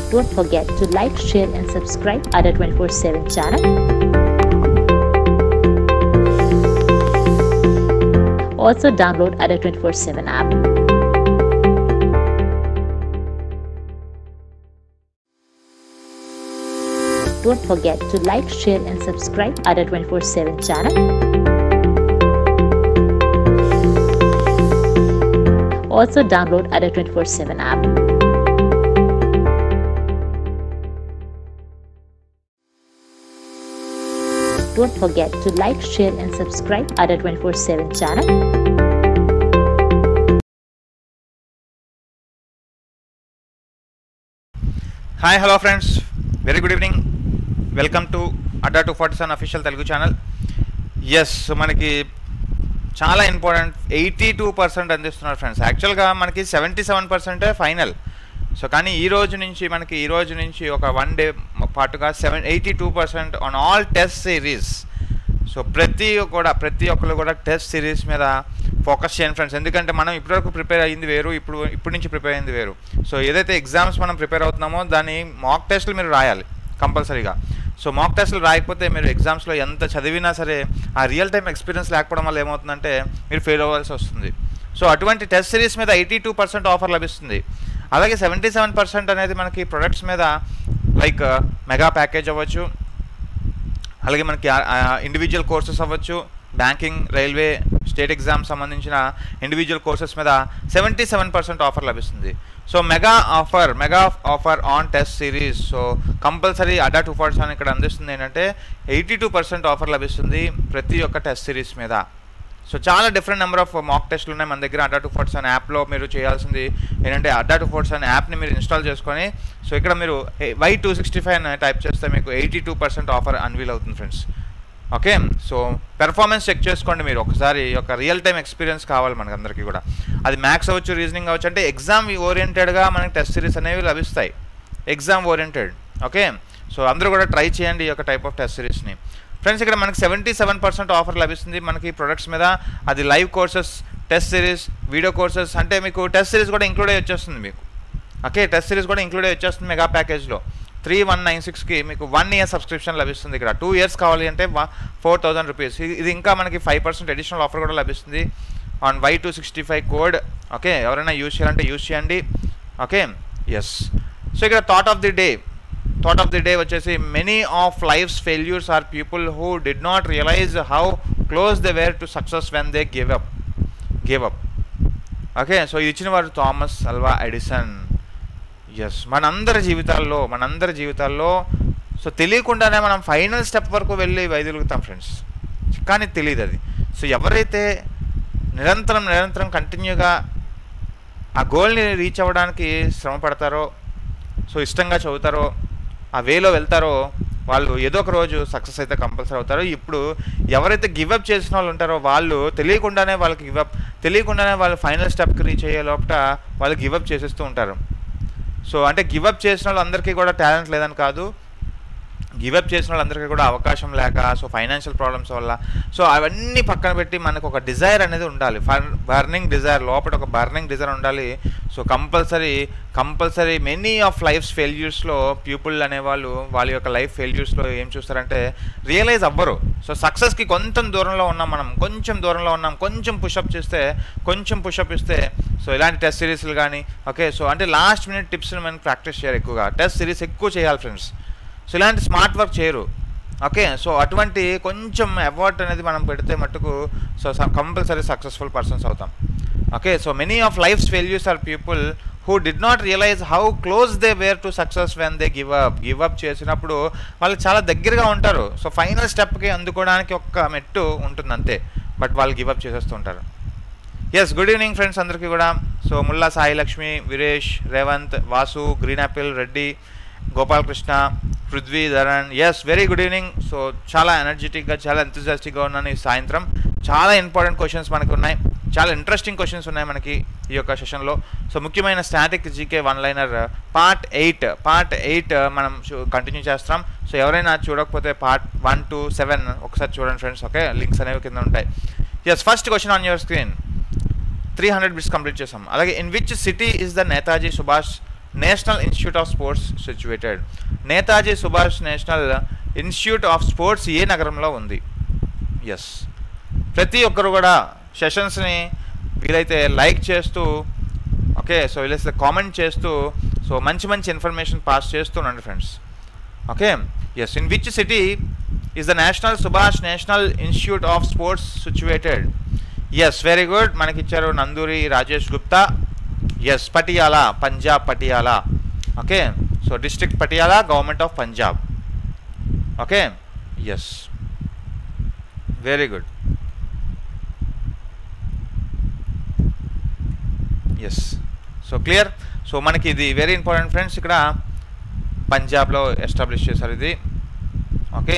Don't forget to like, share, and subscribe Ada 24 7 channel. Also, download Ada 24 7 app. Don't forget to like, share, and subscribe Ada 24 7 channel. Also, download Ada 24 7 app. Don't forget to like, share, and subscribe Ada 24 7 channel. Hi hello friends very good evening welcome to Adda two forty seven official Telugu channel yes మనకి చాలా important eighty two percent అందిస్తున్నారు friends యాక్చువల్గా మనకి seventy seven పర్సెంటే final so కానీ ఈ రోజు నుంచి మనకి ఈ రోజు నుంచి ఒక వన్ డే పాటుగా seven eighty two percent on all test series so ప్రతి కూడా ప్రతి ఒక్కరు కూడా టెస్ట్ సిరీస్ మీద ఫోకస్ చేయండి ఫ్రెండ్స్ ఎందుకంటే మనం ఇప్పటివరకు ప్రిపేర్ అయ్యింది వేరు ఇప్పుడు ఇప్పటి నుంచి ప్రిపేర్ అయింది వేరు సో ఏదైతే ఎగ్జామ్స్ మనం ప్రిపేర్ అవుతున్నామో దాని మాక్ టెస్ట్లు మీరు రాయాలి కంపల్సరీగా సో మాక్ టెస్ట్లు రాయకపోతే మీరు ఎగ్జామ్స్లో ఎంత చదివినా సరే ఆ రియల్ టైం ఎక్స్పీరియన్స్ లేకపోవడం వల్ల ఏమవుతుందంటే మీరు ఫెయిల్ అవ్వాల్సి వస్తుంది సో అటువంటి టెస్ట్ సిరీస్ మీద ఎయిటీ టూ పర్సెంట్ ఆఫర్ లభిస్తుంది అలాగే సెవెంటీ సెవెన్ పర్సెంట్ అనేది మనకి ప్రొడక్ట్స్ మీద లైక్ మెగా ప్యాకేజ్ అవ్వచ్చు అలాగే మనకి ఇండివిజువల్ కోర్సెస్ అవ్వచ్చు బ్యాంకింగ్ రైల్వే స్టేట్ ఎగ్జామ్ సంబంధించిన ఇండివిజువల్ కోర్సెస్ మీద సెవెంటీ సెవెన్ పర్సెంట్ ఆఫర్ లభిస్తుంది so mega offer mega offer on test series so compulsory Adda two ఫార్ట్స్ అని ఇక్కడ అందిస్తుంది ఏంటంటే ఎయిటీ టూ పర్సెంట్ ఆఫర్ లభిస్తుంది ప్రతి ఒక్క టెస్ట్ సిరీస్ మీద సో చాలా డిఫరెంట్ నెంబర్ ఆఫ్ మాక్ టెస్ట్లు ఉన్నాయి మన దగ్గర అడ్డా టూ ఫోర్ట్స్ అనే యాప్లో మీరు చేయాల్సింది ఏంటంటే అడ్డా టూ ఫోర్ట్స్ అనే యాప్ని మీరు ఇన్స్టాల్ చేసుకొని సో ఇక్కడ మీరు వై టూ సిక్స్టీ ఫైవ్ అని టైప్ చేస్తే మీకు eighty two percent offer unveil అవుతుంది friends okay so performance check చేసుకోండి మీరు ఒకసారి ఒక రియల్ టైం ఎక్స్పీరియన్స్ కావాలి మనకి అందరికీ కూడా అది మ్యాథ్స్ అవ్వచ్చు రీజనింగ్ అవ్వచ్చు అంటే ఎగ్జామ్ ఓరియంటెడ్గా మనకి టెస్ట్ సిరీస్ అనేవి లభిస్తాయి ఎగ్జామ్ ఓరియంటెడ్ ఓకే సో అందరూ కూడా ట్రై చేయండి ఈ యొక్క టైప్ ఆఫ్ టెస్ట్ సిరీస్ని ఫ్రెండ్స్ ఇక్కడ మనకి సెవెంటీ సెవెన్ పర్సెంట్ ఆఫర్ లభిస్తుంది మనకి ప్రొడక్ట్స్ మీద అది live courses test series video courses అంటే మీకు టెస్ట్ సిరీస్ కూడా ఇంక్లూడ్ అయ్యి వచ్చేస్తుంది మీకు ఓకే టెస్ట్ సిరీస్ కూడా ఇంక్లూడ్ అయ్యి వచ్చేస్తుంది మెగా ప్యాకేజ్లో త్రీ వన్ నైన్ సిక్స్కి మీకు వన్ ఇయర్ సబ్స్క్రిప్షన్ లభిస్తుంది ఇక్కడ టూ ఇయర్స్ కావాలి అంటే ఫోర్ థౌసండ్ రూపీస్ ఇది ఇంకా మనకి ఫైవ్ పర్సెంట్ అడిషనల్ ఆఫర్ కూడా లభిస్తుంది on Y two sixty five code okay ఎవరైనా యూజ్ చేయాలంటే యూజ్ చేయండి ఓకే ఎస్ సో ఇక్కడ thought of the day thought of the day వచ్చేసి many of life's failures are people who did not realise how close they were to success when they give up give up okay so ఇది ఇచ్చిన వారు Thomas Alva Edison yes మనందరి జీవితాల్లో మనందరి జీవితాల్లో so తెలియకుండానే మనం ఫైనల్ స్టెప్ వరకు వెళ్ళి వైదొలుగుతాం ఫ్రెండ్స్ కానీ తెలియదు అది సో ఎవరైతే నిరంతరం నిరంతరం కంటిన్యూగా ఆ గోల్ని రీచ్ అవ్వడానికి శ్రమ పడతారో సో ఇష్టంగా చదువుతారో ఆ వేలో వెళ్తారో వాళ్ళు ఏదో ఒక రోజు సక్సెస్ అయితే కంపల్సరీ అవుతారు ఇప్పుడు ఎవరైతే గివప్ చేసిన వాళ్ళు ఉంటారో వాళ్ళు తెలియకుండానే వాళ్ళకి గివప్ తెలియకుండానే వాళ్ళు ఫైనల్ స్టెప్కి రీచ్ అయ్యే లోపల వాళ్ళు గివప్ చేసేస్తూ ఉంటారు సో అంటే గివప్ చేసిన వాళ్ళందరికీ కూడా టాలెంట్ లేదని కాదు గివప్ చేసిన వాళ్ళందరికీ కూడా అవకాశం లేక సో ఫైనాన్షియల్ ప్రాబ్లమ్స్ వల్ల సో అవన్నీ పక్కన పెట్టి మనకు ఒక డిజైర్ అనేది ఉండాలి బర్నింగ్ డిజైర్ లోపల ఒక బర్నింగ్ డిజైర్ ఉండాలి so compulsory compulsory many of life's ఫెయిల్యూర్స్లో పీపుల్ అనేవాళ్ళు వాళ్ళ యొక్క లైఫ్ ఫెయిల్యూర్స్లో ఏం చూస్తారంటే రియలైజ్ అవ్వరు సో సక్సెస్కి కొంచెం దూరంలో ఉన్నాం మనం కొంచెం దూరంలో ఉన్నాం కొంచెం పుషప్ చేస్తే కొంచెం పుషప్ ఇస్తే సో ఇలాంటి టెస్ట్ సిరీస్లు కానీ ఓకే సో అంటే లాస్ట్ మినిట్ టిప్స్ని మనం ప్రాక్టీస్ చేయాలి ఎక్కువగా టెస్ట్ సిరీస్ ఎక్కువ చేయాలి ఫ్రెండ్స్ సో ఇలాంటి స్మార్ట్ వర్క్ చేయరు ఓకే సో అటువంటి కొంచెం ఎఫర్ట్ అనేది మనం పెడితే మట్టుకు సో కంపల్సరీ సక్సెస్ఫుల్ పర్సన్స్ అవుతాం okay so many of life's failures are people who did not realise how close they were to success when they give up give up చేసినప్పుడు వాళ్ళు చాలా దగ్గరగా ఉంటారు సో ఫైనల్ స్టెప్కి అందుకోవడానికి ఒక్క మెట్టు ఉంటుంది అంతే బట్ వాళ్ళు గివ్ అప్ చేసేస్తూ ఉంటారు ఎస్ గుడ్ ఈవినింగ్ ఫ్రెండ్స్ అందరికీ కూడా so Mulla Sai Lakshmi Veeresh Revanth Vasu green apple Reddy Gopalakrishna Prithvi Dharan yes very good evening so చాలా ఎనర్జెటిక్గా చాలా ఎంతజాస్టిక్గా ఉన్నాను ఈ సాయంత్రం చాలా ఇంపార్టెంట్ క్వశ్చన్స్ మనకు ఉన్నాయి చాలా ఇంట్రెస్టింగ్ క్వశ్చన్స్ ఉన్నాయి మనకి ఈ యొక్క సెషన్లో సో ముఖ్యమైన static GK one liner part eight part eight మనం కంటిన్యూ చేస్తాం సో ఎవరైనా చూడకపోతే పార్ట్ వన్ టు సెవెన్ ఒకసారి చూడండి ఫ్రెండ్స్ ఓకే లింక్స్ అనేవి కింద ఉంటాయి yes first question on your screen three hundred bits complete చేసాం అలాగే in which city is the Netaji Subhash national institute of sports situated Netaji Subhash national institute of sports ఏ నగరంలో ఉంది ఎస్ ప్రతి ఒక్కరు కూడా సెషన్స్ని వీలైతే లైక్ చేస్తూ ఓకే సో వీలైతే కామెంట్ చేస్తూ సో మంచి మంచి ఇన్ఫర్మేషన్ పాస్ చేస్తుండండి friends okay yes in which city is the national Subhash national institute of sports situated yes very good మనకి ఇచ్చారు Nanduri Rajesh Gupta yes Patiala Punjab Patiala okay so district Patiala government of Punjab okay yes very good yes so clear so మనకి ఇది very important friends ఇక్కడ పంజాబ్లో establish చేశారు ఇది okay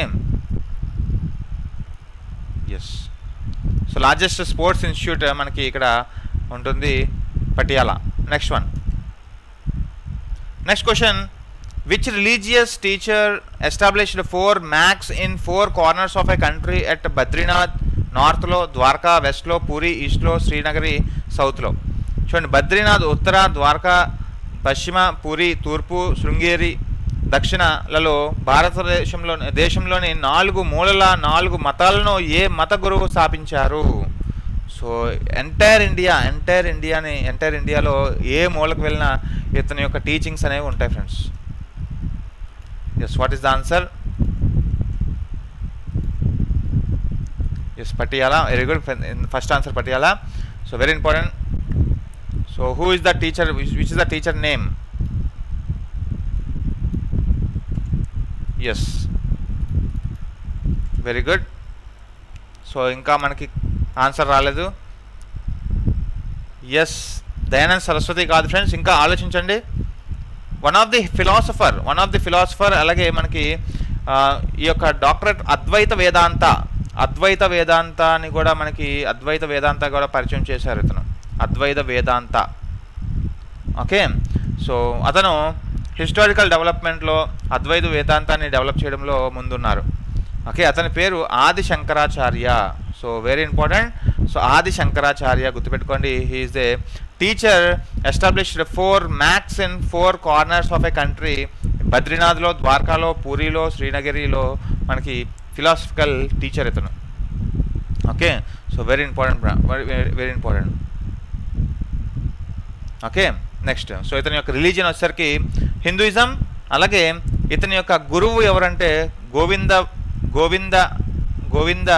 yes so largest sports institute మనకి ఇక్కడ ఉంటుంది Patiala next one next question which religious teacher established four maths in four corners of a country at Badrinath నార్త్లో ద్వారకా వెస్ట్లో పూరి ఈస్ట్లో శ్రీనగరి సౌత్లో చూడండి బద్రీనాథ్ ఉత్తర ద్వారకా పశ్చిమ పూరి తూర్పు శృంగేరి దక్షిణలలో భారతదేశంలో దేశంలోని నాలుగు మూలల నాలుగు మతాలను ఏ మత గురువు స్థాపించారు సో ఎంటైర్ ఇండియా ఎంటైర్ ఇండియాని ఎంటైర్ ఇండియాలో ఏ మూలకు వెళ్ళినా ఇతని యొక్క టీచింగ్స్ అనేవి ఉంటాయి friends yes what is the answer yes Patiala very good first answer Patiala so very important so who is the teacher which is the teacher name yes very good so ఇంకా మనకి ఆన్సర్ రాలేదు ఎస్ దయానంద్ సరస్వతి కాదు friends ఇంకా ఆలోచించండి one of the philosopher one of the philosopher అలాగే మనకి ఆ, ఈ యొక్క డాక్టరేట్ అద్వైత వేదాంత అద్వైత వేదాంత అని కూడా మనకి అద్వైత వేదాంత కూడా పరిచయం చేశారు ఇతను అద్వైత వేదాంత ఓకే సో అతను హిస్టారికల్ డెవలప్మెంట్లో అద్వైత వేదాంతాన్ని డెవలప్ చేయడంలో ముందున్నారు ఓకే అతని పేరు Adi Shankaracharya so very important so Adi Shankaracharya గుర్తుపెట్టుకోండి he is a teacher established four maths in four corners of a country బద్రీనాథ్లో ద్వారకాలో పూరిలో శ్రీనగరిలో మనకి ఫిలాసఫికల్ టీచర్ ఇతను okay so very important very important okay next so ఇతని యొక్క రిలీజియన్ వచ్చేసరికి హిందూయిజం అలాగే ఇతని యొక్క గురువు ఎవరంటే గోవింద గోవింద గోవింద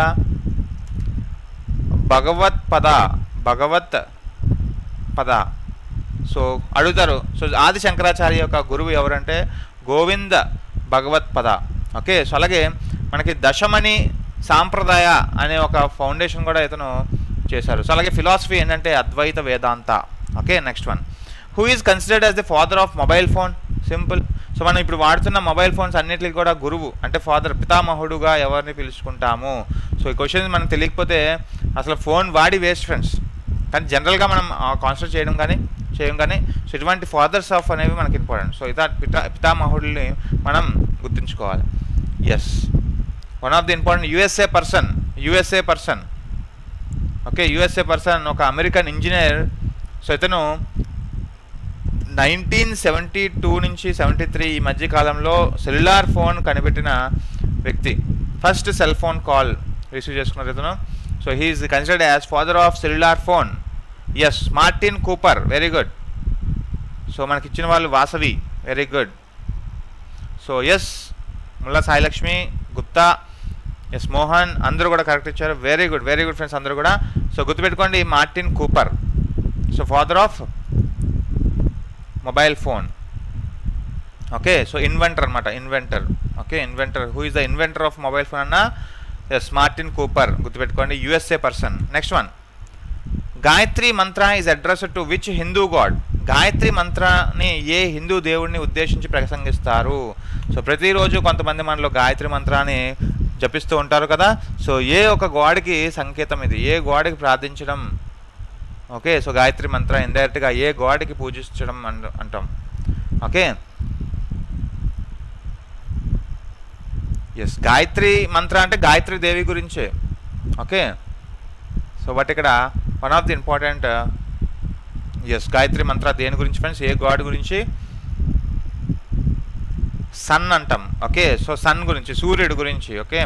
భగవత్ పద భగవత్ పద సో అడుగుతారు సో ఆది శంకరాచార్య యొక్క గురువు ఎవరంటే గోవింద భగవత్ పద ఓకే సో అలాగే మనకి దశమణి సాంప్రదాయ అనే ఒక ఫౌండేషన్ కూడా ఇతను చేశారు సో అలాగే ఫిలాసఫీ ఏంటంటే Advaita Vedanta okay next one who is considered as the father of mobile phone simple so మనం ఇప్పుడు వాడుతున్న మొబైల్ ఫోన్స్ అన్నిటికీ కూడా గురువు అంటే ఫాదర్ పితామహుడుగా ఎవరిని పిలుచుకుంటాము సో ఈ క్వశ్చన్ మనకు తెలియకపోతే అసలు ఫోన్ వాడి వేస్ట్ ఫ్రెండ్స్ కానీ జనరల్గా మనం కాన్సన్ట్రేట్ చేయడం కానీ చేయం కానీ సో ఇటువంటి ఫాదర్స్ ఆఫ్ అనేవి మనకి ఇంపార్టెంట్ సో ఇతా పితా పితామహుడిని మనం గుర్తుంచుకోవాలి yes one of the important USA person USA person okay USA person ఒక అమెరికన్ ఇంజనీర్ సో ఇతను నైన్టీన్ సెవెంటీ టూ నుంచి సెవెంటీ త్రీ ఈ మధ్య కాలంలో సెల్యులార్ ఫోన్ కనిపెట్టిన వ్యక్తి first cell phone call receive చేసుకున్నారు ఇతను so he is considered as father of cellular phone yes Martin Cooper very good so మనకి ఇచ్చిన వాళ్ళు Vasavi very good so yes Mulla Sailakshmi Gupta yes Mohan అందరూ కూడా కరెక్ట్ ఇచ్చారు very good very good friends అందరూ కూడా సో గుర్తుపెట్టుకోండి Martin Cooper so father of mobile phone okay so inventor అనమాట inventor okay inventor who is the inventor of mobile phone అన్న yes Martin Cooper గుర్తుపెట్టుకోండి USA person next one Gayatri mantra is address to which Hindu god Gayatri మంత్రాన్ని ఏ హిందూ దేవుడిని ఉద్దేశించి ప్రసంగిస్తారు so ప్రతిరోజు కొంతమంది మనలో గాయత్రి మంత్రాన్ని జపిస్తూ ఉంటారు కదా సో ఏ ఒక గాడ్కి సంకేతం ఇది ఏ గాడ్కి ప్రార్థించడం ఓకే సో గాయత్రి మంత్ర ఇండైరెక్ట్గా ఏ గాడ్కి పూజించడం అంట- అంటాం ఓకే ఎస్ గాయత్రి మంత్ర అంటే గాయత్రి దేవి గురించే ఓకే సో బట్ ఇక్కడ one of the important yes Gayatri mantra దేని గురించి ఫ్రెండ్స్ ఏ గాడ్ గురించి సన్ అంటాం ఓకే సో సన్ గురించి సూర్యుడు గురించి okay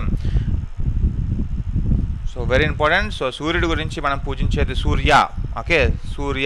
so very important so సూర్యుడు గురించి మనం పూజించేది Surya okay Surya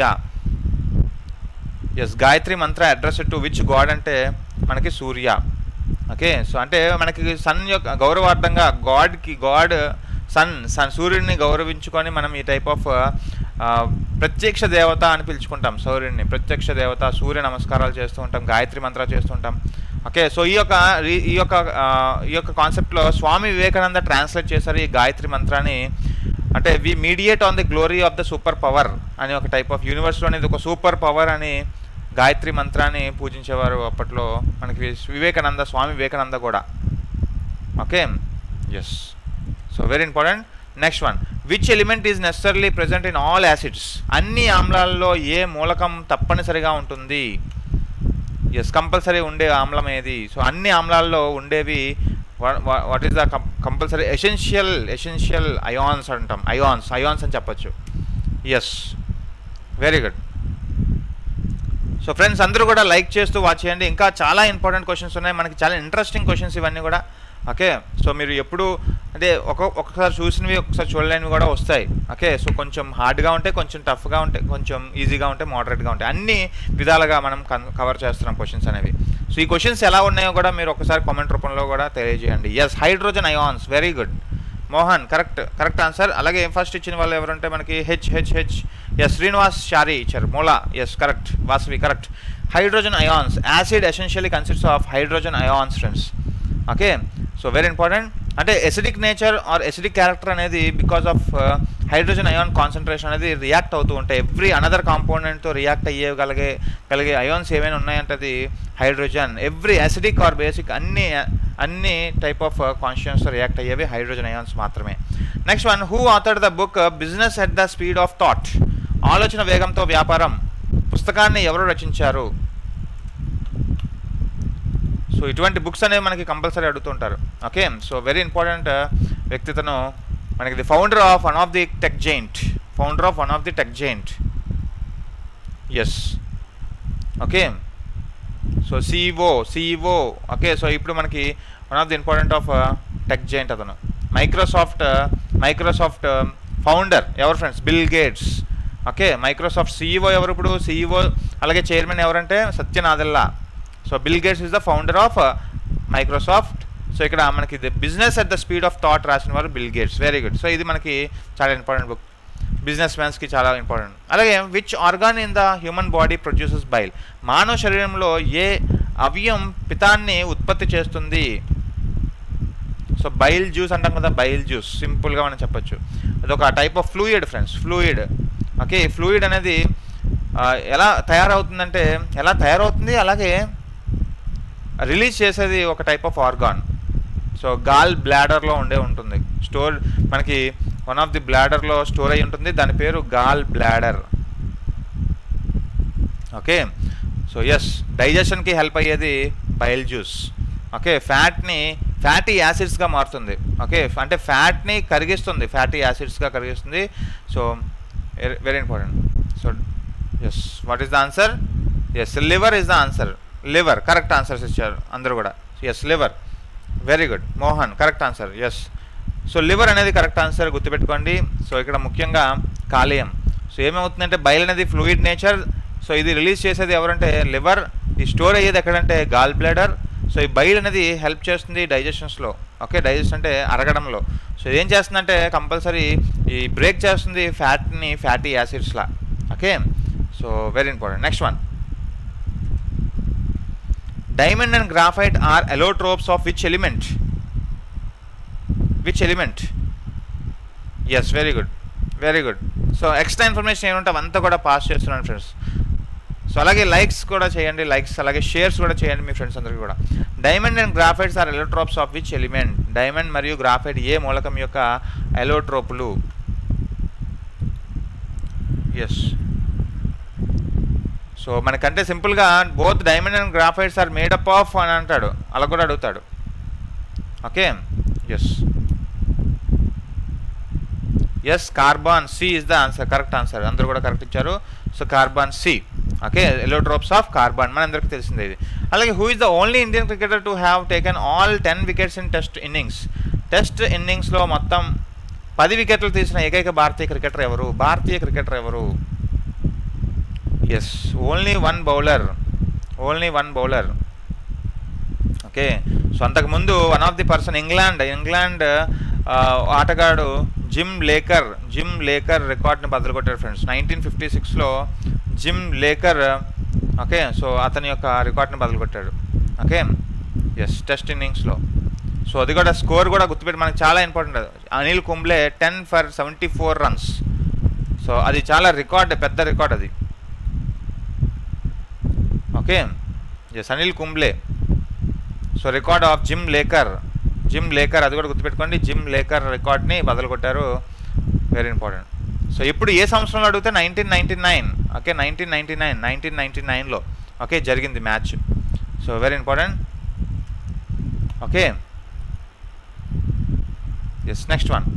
yes Gayatri mantra address to which God అంటే మనకి సూర్య ఓకే సో అంటే మనకి సన్ యొక్క గౌరవార్థంగా గాడ్కి గాడ్ సన్ సన్ సూర్యుడిని గౌరవించుకొని మనం ఈ టైప్ ఆఫ్ ప్రత్యక్ష దేవత అని పిలుచుకుంటాం సూర్యుడిని ప్రత్యక్ష దేవత సూర్య నమస్కారాలు చేస్తూ ఉంటాం గాయత్రి మంత్రాలు చేస్తూ ఉంటాం ఓకే సో ఈ యొక్క ఈ- ఈ యొక్క ఆ, ఈ యొక్క కాన్సెప్ట్లో స్వామి వివేకానంద ట్రాన్స్లేట్ చేశారు ఈ గాయత్రి మంత్రాన్ని అంటే we meditate on the glory of the super power అని ఒక టైప్ ఆఫ్ యూనివర్స్లో ఇది ఒక సూపర్ పవర్ అని గాయత్రి మంత్రాన్ని పూజించేవారు అప్పట్లో మనకి వివేకానంద స్వామి వివేకానంద కూడా okay yes so very important next one which element is necessarily present in all acids అన్ని ఆమ్లాల్లో ఏ మూలకం తప్పనిసరిగా ఉంటుంది ఎస్ కంపల్సరీ ఉండే ఆమ్లం ఏది సో అన్ని ఆమ్లాల్లో ఉండేవి what is the compulsory essential essential ions అంటాం అయాన్స్ అయాన్స్ అని చెప్పొచ్చు yes very good so friends అందరూ కూడా లైక్ చేస్తూ వాచ్ చేయండి ఇంకా చాలా ఇంపార్టెంట్ క్వశ్చన్స్ ఉన్నాయి మనకి చాలా ఇంట్రెస్టింగ్ క్వశ్చన్స్ ఇవన్నీ కూడా ఓకే సో మీరు ఎప్పుడు అంటే ఒక ఒక్కసారి చూసినవి ఒకసారి చూడలేనివి కూడా వస్తాయి ఓకే సో కొంచెం హార్డ్గా ఉంటే కొంచెం టఫ్గా ఉంటే కొంచెం ఈజీగా ఉంటే మోడరేట్గా ఉంటాయి అన్ని విధాలుగా మనం కవర్ చేస్తున్నాం క్వశ్చన్స్ అనేవి సో ఈ క్వశ్చన్స్ ఎలా ఉన్నాయో కూడా మీరు ఒకసారి కామెంట్ రూపంలో కూడా తెలియజేయండి yes hydrogen ions very good Mohan correct correct answer అలాగే ఫస్ట్ ఇచ్చిన వాళ్ళు ఎవరంటే మనకి H H H yes Srinivas Shari ఇచ్చారు Moola yes correct Vasavi correct hydrogen ions acid essentially consists of hydrogen ions friends okay so very important అంటే acidic nature or acidic character అనేది because of hydrogen ion concentration అనేది react అవుతూ ఉంటాయి every another కాంపోనెంట్తో react అయ్యేగలిగే కలిగే ions ఏమైనా ఉన్నాయంటే అది hydrogen every acidic or basic అన్ని అన్ని టైప్ ఆఫ్ కాన్షియన్స్తో రియాక్ట్ అయ్యేవి హైడ్రోజన్ అయాన్స్ మాత్రమే next one who author the book business at the speed of thought ఆలోచన వేగంతో వ్యాపారం పుస్తకాన్ని ఎవరు రచించారు సో ఇటువంటి బుక్స్ అనేవి మనకి కంపల్సరీ అడుగుతుంటారు ఓకే సో వెరీ ఇంపార్టెంట్ వ్యక్తితను మనకి the founder of one of the tech giant founder of one of the tech giants okay so CEO CEO okay so ఇప్పుడు మనకి one of the important of tech giant అతను Microsoft Microsoft founder ఎవరు friends Bill Gates okay Microsoft CEO ఎవరు ఇప్పుడు CEO అలాగే chairman ఎవరంటే Satya Nadella so Bill Gates is the founder of Microsoft so ఇక్కడ మనకి business at the speed of thought రాసిన వారు Bill Gates very good so ఇది మనకి చాలా ఇంపార్టెంట్ బుక్ బిజినెస్ మ్యాన్స్కి చాలా ఇంపార్టెంట్ అలాగే which organ in the human body produces bile మానవ శరీరంలో ఏ అవయం పితాన్ని ఉత్పత్తి చేస్తుంది సో బైల్ జ్యూస్ అంటాం కదా బైల్ జ్యూస్ సింపుల్గా మనం చెప్పొచ్చు అదొక type of fluid friends fluid okay fluid అనేది ఆ, ఎలా తయారవుతుందంటే ఎలా తయారవుతుంది అలాగే రిలీజ్ చేసేది ఒక type of organ so gall బ్లాడర్లో ఉండే ఉంటుంది స్టోర్ మనకి వన్ ఆఫ్ ది బ్లాడర్లో స్టోర్ అయి ఉంటుంది దాని పేరు gall bladder okay so yes డైజెషన్కి హెల్ప్ అయ్యేది బైల్ జ్యూస్ ఓకే ఫ్యాట్ని ఫ్యాటీ యాసిడ్స్గా మారుతుంది ఓకే అంటే ఫ్యాట్ని కరిగిస్తుంది ఫ్యాటీ యాసిడ్స్గా కరిగిస్తుంది so very important so yes what is the answer yes liver is the answer liver correct answers ఇచ్చారు అందరూ కూడా yes liver very good Mohan correct answer yes so liver అనేది కరెక్ట్ ఆన్సర్ గుర్తుపెట్టుకోండి సో ఇక్కడ ముఖ్యంగా కాలేయం సో ఏమవుతుందంటే బయలు అనేది ఫ్లూయిడ్ నేచర్ సో ఇది రిలీజ్ చేసేది ఎవరంటే లివర్ ఈ స్టోర్ అయ్యేది ఎక్కడంటే గాల్ బ్లాడర్ సో ఈ బైల్ అనేది హెల్ప్ చేస్తుంది డైజెషన్స్లో ఓకే డైజెషన్ అంటే అరగడంలో సో ఏం చేస్తుందంటే కంపల్సరీ ఈ బ్రేక్ చేస్తుంది ఫ్యాట్ని ఫ్యాటీ యాసిడ్స్లా okay so very important next one diamond and graphite are allotropes of which element which element yes very good very good so extra information ఏముంటే అవంతా కూడా పాస్ చేస్తున్నాను ఫ్రెండ్స్ సో అలాగే లైక్స్ కూడా చేయండి లైక్స్ అలాగే షేర్స్ కూడా చేయండి మీ ఫ్రెండ్స్ అందరికీ కూడా diamond and graphites are allotropes of which element diamond మరియు గ్రాఫైట్ ఏ మూలకం యొక్క ఎలోట్రోపులు ఎస్ సో మనకంటే సింపుల్గా both diamond and graphites are made up of అని అంటాడు అలా కూడా అడుగుతాడు okay yes yes carbon C is the answer correct answer అందరూ కూడా కరెక్ట్ ఇచ్చారు so carbon C okay allotropes of carbon మనందరికీ తెలిసిందే ఇది అలాగే who is the only Indian cricketer to have taken all ten wickets in test innings test ఇన్నింగ్స్లో మొత్తం పది వికెట్లు తీసిన ఏకైక భారతీయ క్రికెటర్ ఎవరు భారతీయ క్రికెటర్ ఎవరు yes only one bowler only one bowler okay so అంతకుముందు one of the person England England ఆటగాడు జిమ్ లేకర్ జిమ్ లేకర్ రికార్డ్ని బదులు కొట్టారు ఫ్రెండ్స్ నైన్టీన్ ఫిఫ్టీ సిక్స్లో జిమ్ లేకర్ ఓకే సో అతని యొక్క రికార్డ్ని బదులు కొట్టాడు ఓకే ఎస్ టెస్ట్ ఇన్నింగ్స్లో సో అది కూడా స్కోర్ కూడా గుర్తుపెట్టి మనకి చాలా ఇంపార్టెంట్ అది Anil Kumble ten for seventy four runs so అది చాలా రికార్డ్ పెద్ద రికార్డ్ అది okay yes Anil Kumble so record of Jim Laker Jim Laker అది కూడా గుర్తుపెట్టుకోండి జిమ్ లేకర్ రికార్డ్ని బదులు కొట్టారు వెరీ ఇంపార్టెంట్ సో ఇప్పుడు ఏ సంవత్సరంలో అడిగితే nineteen ninety nine okay nineteen ninety nine nineteen ninety నైన్లో ఓకే జరిగింది match so very important okay yes next one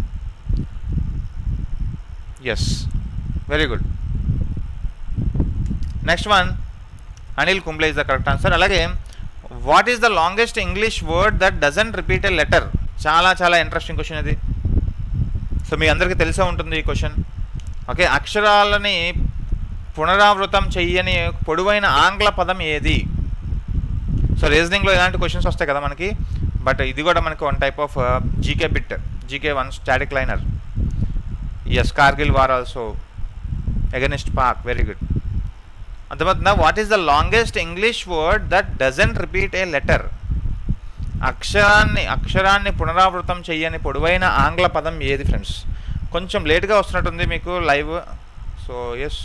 yes very good next one Anil Kumble is the correct answer అలాగే what is the longest English word that doesn't repeat a letter చాలా చాలా interesting question ఇది so మీ అందరికీ తెలిసే ఉంటుంది ఈ question okay అక్షరాలని పునరావృతం చెయ్యని పొడవైన ఆంగ్ల పదం ఏది సో రీజనింగ్లో ఇలాంటి క్వశ్చన్స్ వస్తాయి కదా మనకి బట్ ఇది కూడా మనకి one type of GK bit GK one static liner yes Kargil war also against Pak very good అర్థమవుతుందా what is the longest English word that doesn't repeat a letter అక్షరాన్ని అక్షరాన్ని పునరావృతం చెయ్యని పొడవైన ఆంగ్ల పదం ఏది ఫ్రెండ్స్ కొంచెం లేట్గా వస్తున్నట్టుంది మీకు live so yes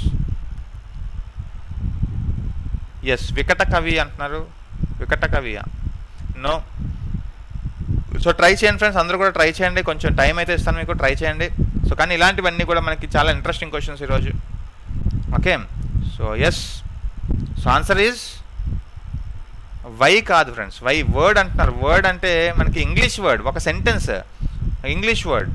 yes Vikata Kavi అంటున్నారు వికట కవియా నో సో ట్రై చేయండి ఫ్రెండ్స్ అందరూ కూడా ట్రై చేయండి కొంచెం టైం అయితే ఇస్తాను మీకు ట్రై చేయండి సో కానీ ఇలాంటివన్నీ కూడా మనకి చాలా ఇంట్రెస్టింగ్ క్వశ్చన్స్ ఈరోజు okay so yes so answer is Y కాదు ఫ్రెండ్స్ వై వర్డ్ అంటున్నారు వర్డ్ అంటే మనకి ఇంగ్లీష్ వర్డ్ ఒక sentence English word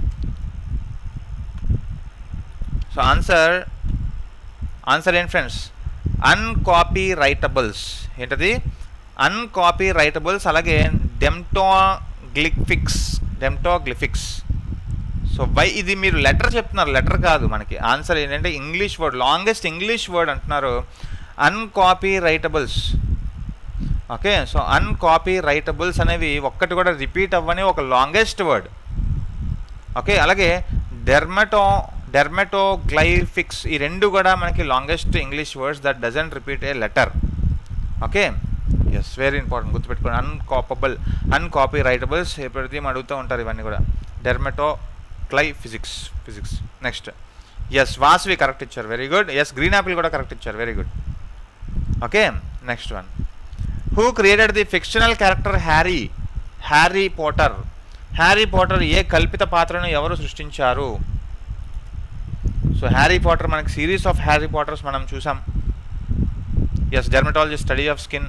so answer answer ఏంటి ఫ్రెండ్స్ అన్కాపీ రైటబుల్స్ ఏంటది అన్కాపీ రైటబుల్స్ అలాగే డెమ్టోగ్లిఫిక్స్ డెమ్టోగ్లిఫిక్స్ సో వై ఇది మీరు లెటర్ చెప్తున్నారు లెటర్ కాదు మనకి ఆన్సర్ ఏంటంటే English word longest English word అంటున్నారు అన్కాపీ రైటబుల్స్ ఓకే సో అన్కాపీ రైటబుల్స్ అనేవి ఒక్కటి కూడా రిపీట్ అవ్వని ఒక లాంగెస్ట్ వర్డ్ ఓకే అలాగే డెర్మటో డెర్మటోగ్లైఫిక్స్ ఈ రెండు కూడా మనకి longest English words that doesn't repeat a letter okay yes very important గుర్తుపెట్టుకోండి అన్కాపబుల్ అన్కాపీ రైటబుల్స్ ప్రతి అడుగుతూ ఉంటారు ఇవన్నీ కూడా dermatoglyphics physics next yes Vasvi correct ఇచ్చారు very good yes green apple కూడా కరెక్ట్ ఇచ్చారు very good okay next one who created the fictional character Harry Harry Potter Harry Potter ఏ కల్పిత పాత్రను ఎవరు సృష్టించారు సో హ్యారీ పాటర్ మనకి series of Harry Potters మనం చూసాం yes dermatology study of skin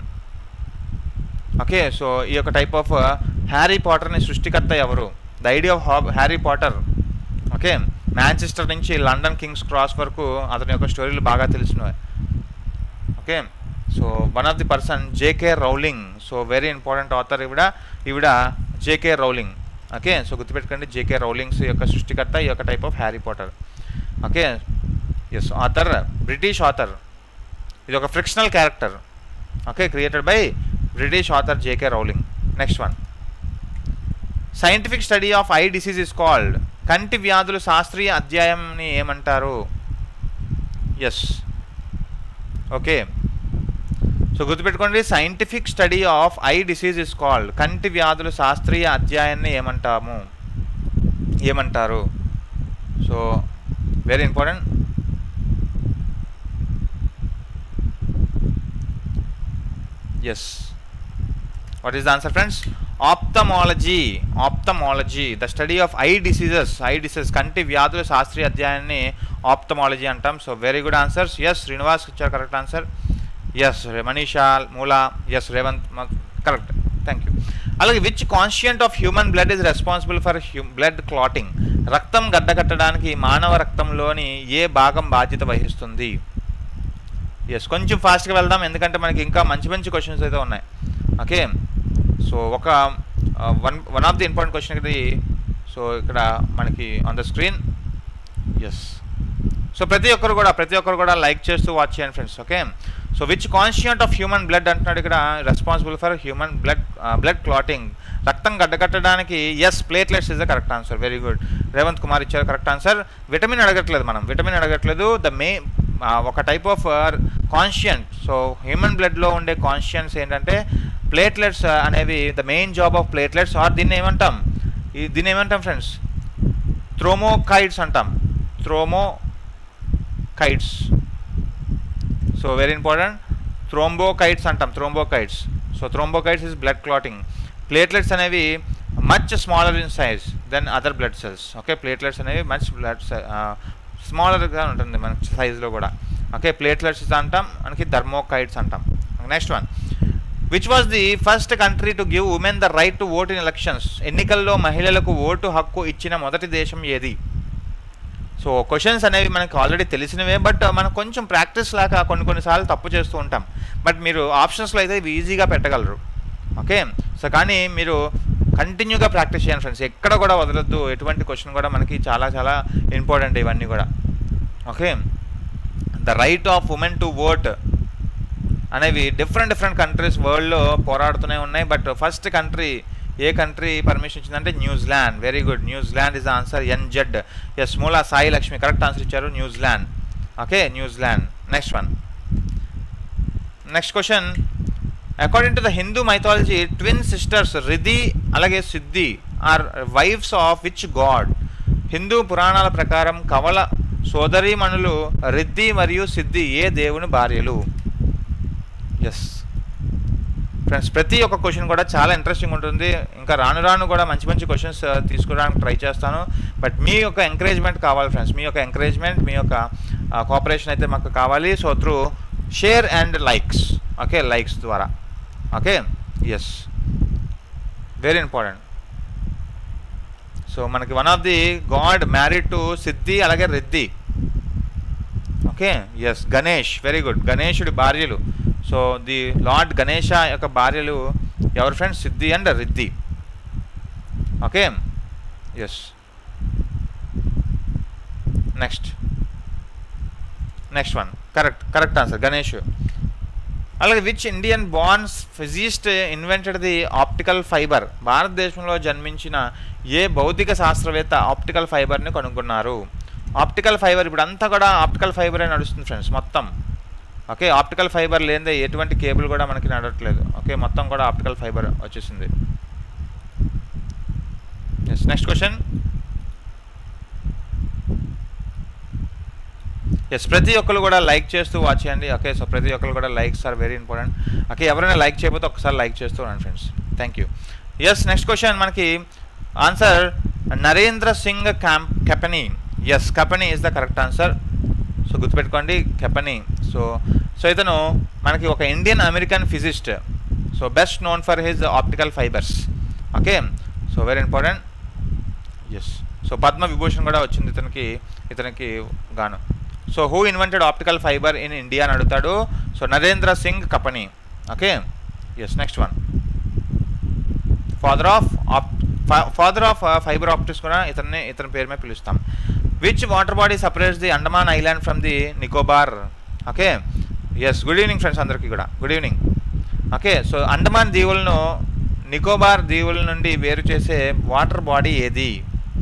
okay so ఈ యొక్క టైప్ ఆఫ్ హ్యారీ పాటర్ని సృష్టికర్త ఎవరు the idea of Harry Potter okay Manchester నుంచి లండన్ కింగ్స్ క్రాస్ వరకు అతని యొక్క స్టోరీలు బాగా తెలిసినవి okay so one of the person JK Rowling so very important author ఈవిడ ఈవిడ జేకే రౌలింగ్ ఓకే సో గుర్తుపెట్టుకోండి జేకే రౌలింగ్స్ యొక్క సృష్టికర్త ఈ యొక్క type of Harry Potter okay yes author British author ఇది ఒక fictional character okay created by British author JK Rowling next one scientific study of eye disease is called కంటి వ్యాధులు శాస్త్రీయ అధ్యాయంని ఏమంటారు ఎస్ ఓకే సో గుర్తుపెట్టుకోండి scientific study of eye disease is called కంటి వ్యాధుల శాస్త్రీయ అధ్యాయాన్ని ఏమంటాము ఏమంటారు so very important yes what is the answer friends ophthalmology ophthalmology the study of eye diseases eye diseases కంటి వ్యాధుల శాస్త్రీయ అధ్యాయాన్ని ఆప్తమాలజీ అంటాం so very good answers yes Srinivas ఇచ్చారు correct answer yes Manisha Moola yes Revanth correct thank you అలాగే which constituent of human blood is responsible for blood clotting రక్తం గడ్డకట్టడానికి మానవ రక్తంలోని ఏ భాగం బాధ్యత వహిస్తుంది ఎస్ కొంచెం ఫాస్ట్గా వెళ్దాం ఎందుకంటే మనకి ఇంకా మంచి మంచి క్వశ్చన్స్ అయితే ఉన్నాయి ఓకే సో ఒక one one of the important question ఇది సో ఇక్కడ మనకి on the screen yes so ప్రతి ఒక్కరు కూడా ప్రతి ఒక్కరు కూడా లైక్ చేస్తూ వాచ్ చేయండి friends okay so which constituent of human blood అంటున్నాడు ఇక్కడ responsible for human blood blood clotting రక్తం గడ్డకట్టడానికి yes platelets is the correct answer very good Revanth Kumar ఇచ్చారు కరెక్ట్ ఆన్సర్ విటమిన్ అడగట్లేదు మనం విటమిన్ అడగట్లేదు ద మే ఒక type of constituents so human బ్లడ్లో ఉండే కాన్షియన్స్ ఏంటంటే ప్లేట్లెట్స్ అనేవి the main job of platelets are దీన్ని ఏమంటాం ఈ దీన్ని ఏమంటాం ఫ్రెండ్స్ థ్రోమోకైడ్స్ అంటాం thrombocytes so very important thrombocytes అంటాం thrombocytes so thrombocytes is blood clotting platelets అనేవి much smaller in size than other blood cells okay platelets అనేవి much blood స్మాలర్గా ఉంటుంది మన సైజులో కూడా ఓకే ప్లేట్లెట్స్ అంటాం మనకి థర్మోకైట్స్ అంటాం next one which was the first country to give women the right to vote in elections ఎన్నికల్లో మహిళలకు ఓటు హక్కు ఇచ్చిన మొదటి దేశం ఏది సో క్వశ్చన్స్ అనేవి మనకు ఆల్రెడీ తెలిసినవే బట్ మనం కొంచెం ప్రాక్టీస్ లాగా కొన్ని కొన్నిసార్లు తప్పు చేస్తూ ఉంటాం బట్ మీరు ఆప్షన్స్లో అయితే ఇవి ఈజీగా పెట్టగలరు ఓకే సో కానీ మీరు కంటిన్యూగా ప్రాక్టీస్ చేయండి ఫ్రెండ్స్ ఎక్కడ కూడా వదలొద్దు ఎటువంటి క్వశ్చన్ కూడా మనకి చాలా చాలా ఇంపార్టెంట్ ఇవన్నీ కూడా okay the right of women to vote అనేవి డిఫరెంట్ డిఫరెంట్ కంట్రీస్ వరల్డ్లో పోరాడుతూనే ఉన్నాయి బట్ ఫస్ట్ కంట్రీ ఏ కంట్రీ పర్మిషన్ ఇచ్చిందంటే New Zealand very good New Zealand is answer NZ yes Moola Sai Lakshmi correct answer ఇచ్చారు New Zealand okay New Zealand next one next question according to the Hindu mythology twin sisters Riddhi అలాగే Siddhi are wives of which god Hindu పురాణాల ప్రకారం కవల సోదరీమణులు రిద్ధి మరియు సిద్ధి ఏ దేవుని భార్యలు ఎస్ ఫ్రెండ్స్ ప్రతి ఒక్క క్వశ్చన్ కూడా చాలా ఇంట్రెస్టింగ్ ఉంటుంది ఇంకా రాను రాను కూడా మంచి మంచి క్వశ్చన్స్ తీసుకోవడానికి ట్రై చేస్తాను బట్ మీ యొక్క ఎంకరేజ్మెంట్ కావాలి ఫ్రెండ్స్ మీ యొక్క ఎంకరేజ్మెంట్ మీ యొక్క కోఆపరేషన్ అయితే మాకు కావాలి so through share and likes okay likes ద్వారా okay yes very important so మనకి one of the god married to Siddhi అలాగే Riddhi okay yes Ganesh very good గణేషుడి భార్యలు సో ది లార్డ్ గణేష యొక్క భార్యలు ఎవరి friends Siddhi and Riddhi okay yes next next one correct correct answer Ganesh అలాగే which Indian బాన్స్ physicist invented the optical fibre భారతదేశంలో జన్మించిన ఏ భౌతిక శాస్త్రవేత్త ఆప్టికల్ ఫైబర్ని కనుగొన్నారు ఆప్టికల్ ఫైబర్ ఇప్పుడు అంతా కూడా ఆప్టికల్ ఫైబరే నడుస్తుంది ఫ్రెండ్స్ మొత్తం ఓకే ఆప్టికల్ ఫైబర్ లేదే ఎటువంటి కేబుల్ కూడా మనకి నడవట్లేదు ఓకే మొత్తం కూడా ఆప్టికల్ ఫైబర్ వచ్చేసింది ఎస్ నెక్స్ట్ క్వశ్చన్ ఎస్ ప్రతి ఒక్కరు కూడా లైక్ చేస్తూ వాచ్ చేయండి ఓకే సో ప్రతి ఒక్కరు కూడా likes are very important okay ఎవరైనా లైక్ చేయకపోతే ఒకసారి లైక్ చేస్తూ ఉండండి friends thank you yes next question మనకి ఆన్సర్ నరేంద్ర సింగ్ క్యాంప్ Kapany yes Kapany is the correct answer so గుర్తుపెట్టుకోండి కెపనీ సో సో ఇతను మనకి ఒక Indian American physicist so best known for his optical fibres okay so very important yes so Padma Vibhushan కూడా వచ్చింది ఇతనికి ఇతనికి గాను so who invented optical fibre in India అని అడుగుతాడు so Narendra Singh Kapany okay yes next one father of ఆప్ ఫాదర్ ఆఫ్ ఫైబర్ ఆప్టిక్స్ కూడా ఇతన్ని ఇతని పేరు మీద పిలుస్తాం which water body separates the Andaman island from the Nicobar okay yes good evening friends అందరికీ కూడా good evening okay so Andaman దీవులను నికోబార్ దీవుల నుండి వేరు చేసే వాటర్ బాడీ ఏది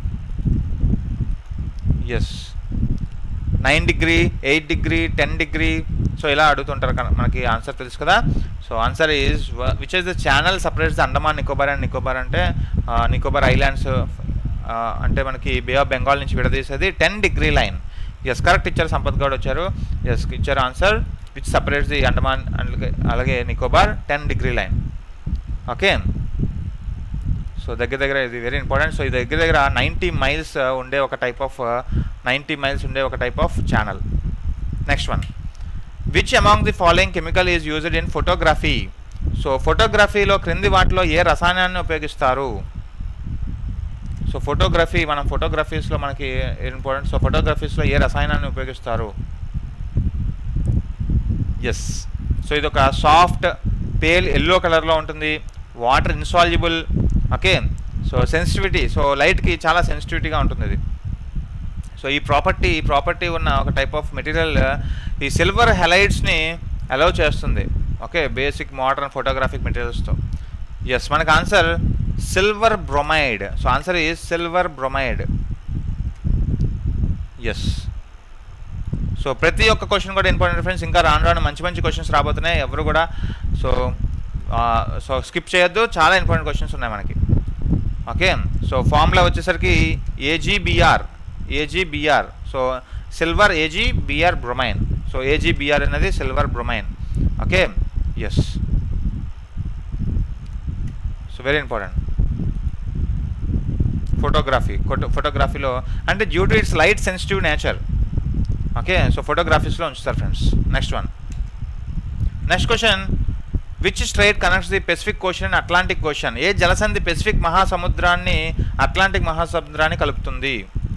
yes nine degree eight degree ten degree so ఇలా అడుగుతుంటారు కనుక మనకి ఆన్సర్ తెలుసు కదా so answer is which is the channel separates the Andaman Nicobar and Nicobar అంటే నికోబార్ ఐలాండ్స్ అంటే మనకి బే ఆఫ్ బెంగాల్ నుంచి విడదీసేది ten degree line yes correct ఇచ్చారు సంపత్ గౌడ్ వచ్చారు ఎస్ ఇచ్చారు answer which separates the Andaman అలాగే Nicobar ten degree line okay so దగ్గర దగ్గర ఇది వెరీ ఇంపార్టెంట్ సో ఇది దగ్గర దగ్గర నైంటీ మైల్స్ ఉండే ఒక టైప్ ఆఫ్ నైంటీ మైల్స్ ఉండే ఒక type of channel next one which among the following chemical is used in photography so ఫోటోగ్రఫీలో క్రింది వాటిలో ఏ రసాయనాన్ని ఉపయోగిస్తారు సో ఫోటోగ్రఫీ మనం ఫోటోగ్రఫీస్లో మనకి ఇంపార్టెంట్ సో ఫోటోగ్రఫీస్లో ఏ రసాయనాన్ని ఉపయోగిస్తారు ఎస్ సో ఇది ఒక సాఫ్ట్ పేల్ ఎల్లో కలర్లో ఉంటుంది water insoluble okay so sensitivity so లైట్కి చాలా సెన్సిటివిటీగా ఉంటుంది ఇది సో ఈ ప్రాపర్టీ ఈ ప్రాపర్టీ ఉన్న ఒక టైప్ ఆఫ్ మెటీరియల్ ఈ సిల్వర్ హెలైట్స్ని అలౌ చేస్తుంది ఓకే బేసిక్ మోడర్న్ ఫోటోగ్రాఫిక్ మెటీరియల్స్తో ఎస్ మనకు answer silver bromide so answer is silver bromide yes so ప్రతి ఒక్క క్వశ్చన్ కూడా ఇంపార్టెంట్ ఫ్రెండ్స్ ఇంకా రాను రాను మంచి మంచి క్వశ్చన్స్ రాబోతున్నాయి ఎవరు కూడా సో సో స్కిప్ చేయొద్దు చాలా ఇంపార్టెంట్ క్వశ్చన్స్ ఉన్నాయి మనకి ఓకే సో ఫార్ములా వచ్చేసరికి AGBR AGBR so silver AGBR bromine so AGBR అనేది silver bromine okay yes so very important photography ఫోటోగ్రఫీలో అంటే due to its light sensitive nature okay so ఫోటోగ్రఫీస్లో ఉంచుతారు friends next one next question which strait connects the Pacific question and Atlantic question ఏ జలసంధి పెసిఫిక్ మహాసముద్రాన్ని Atlantic మహాసముద్రాన్ని కలుపుతుంది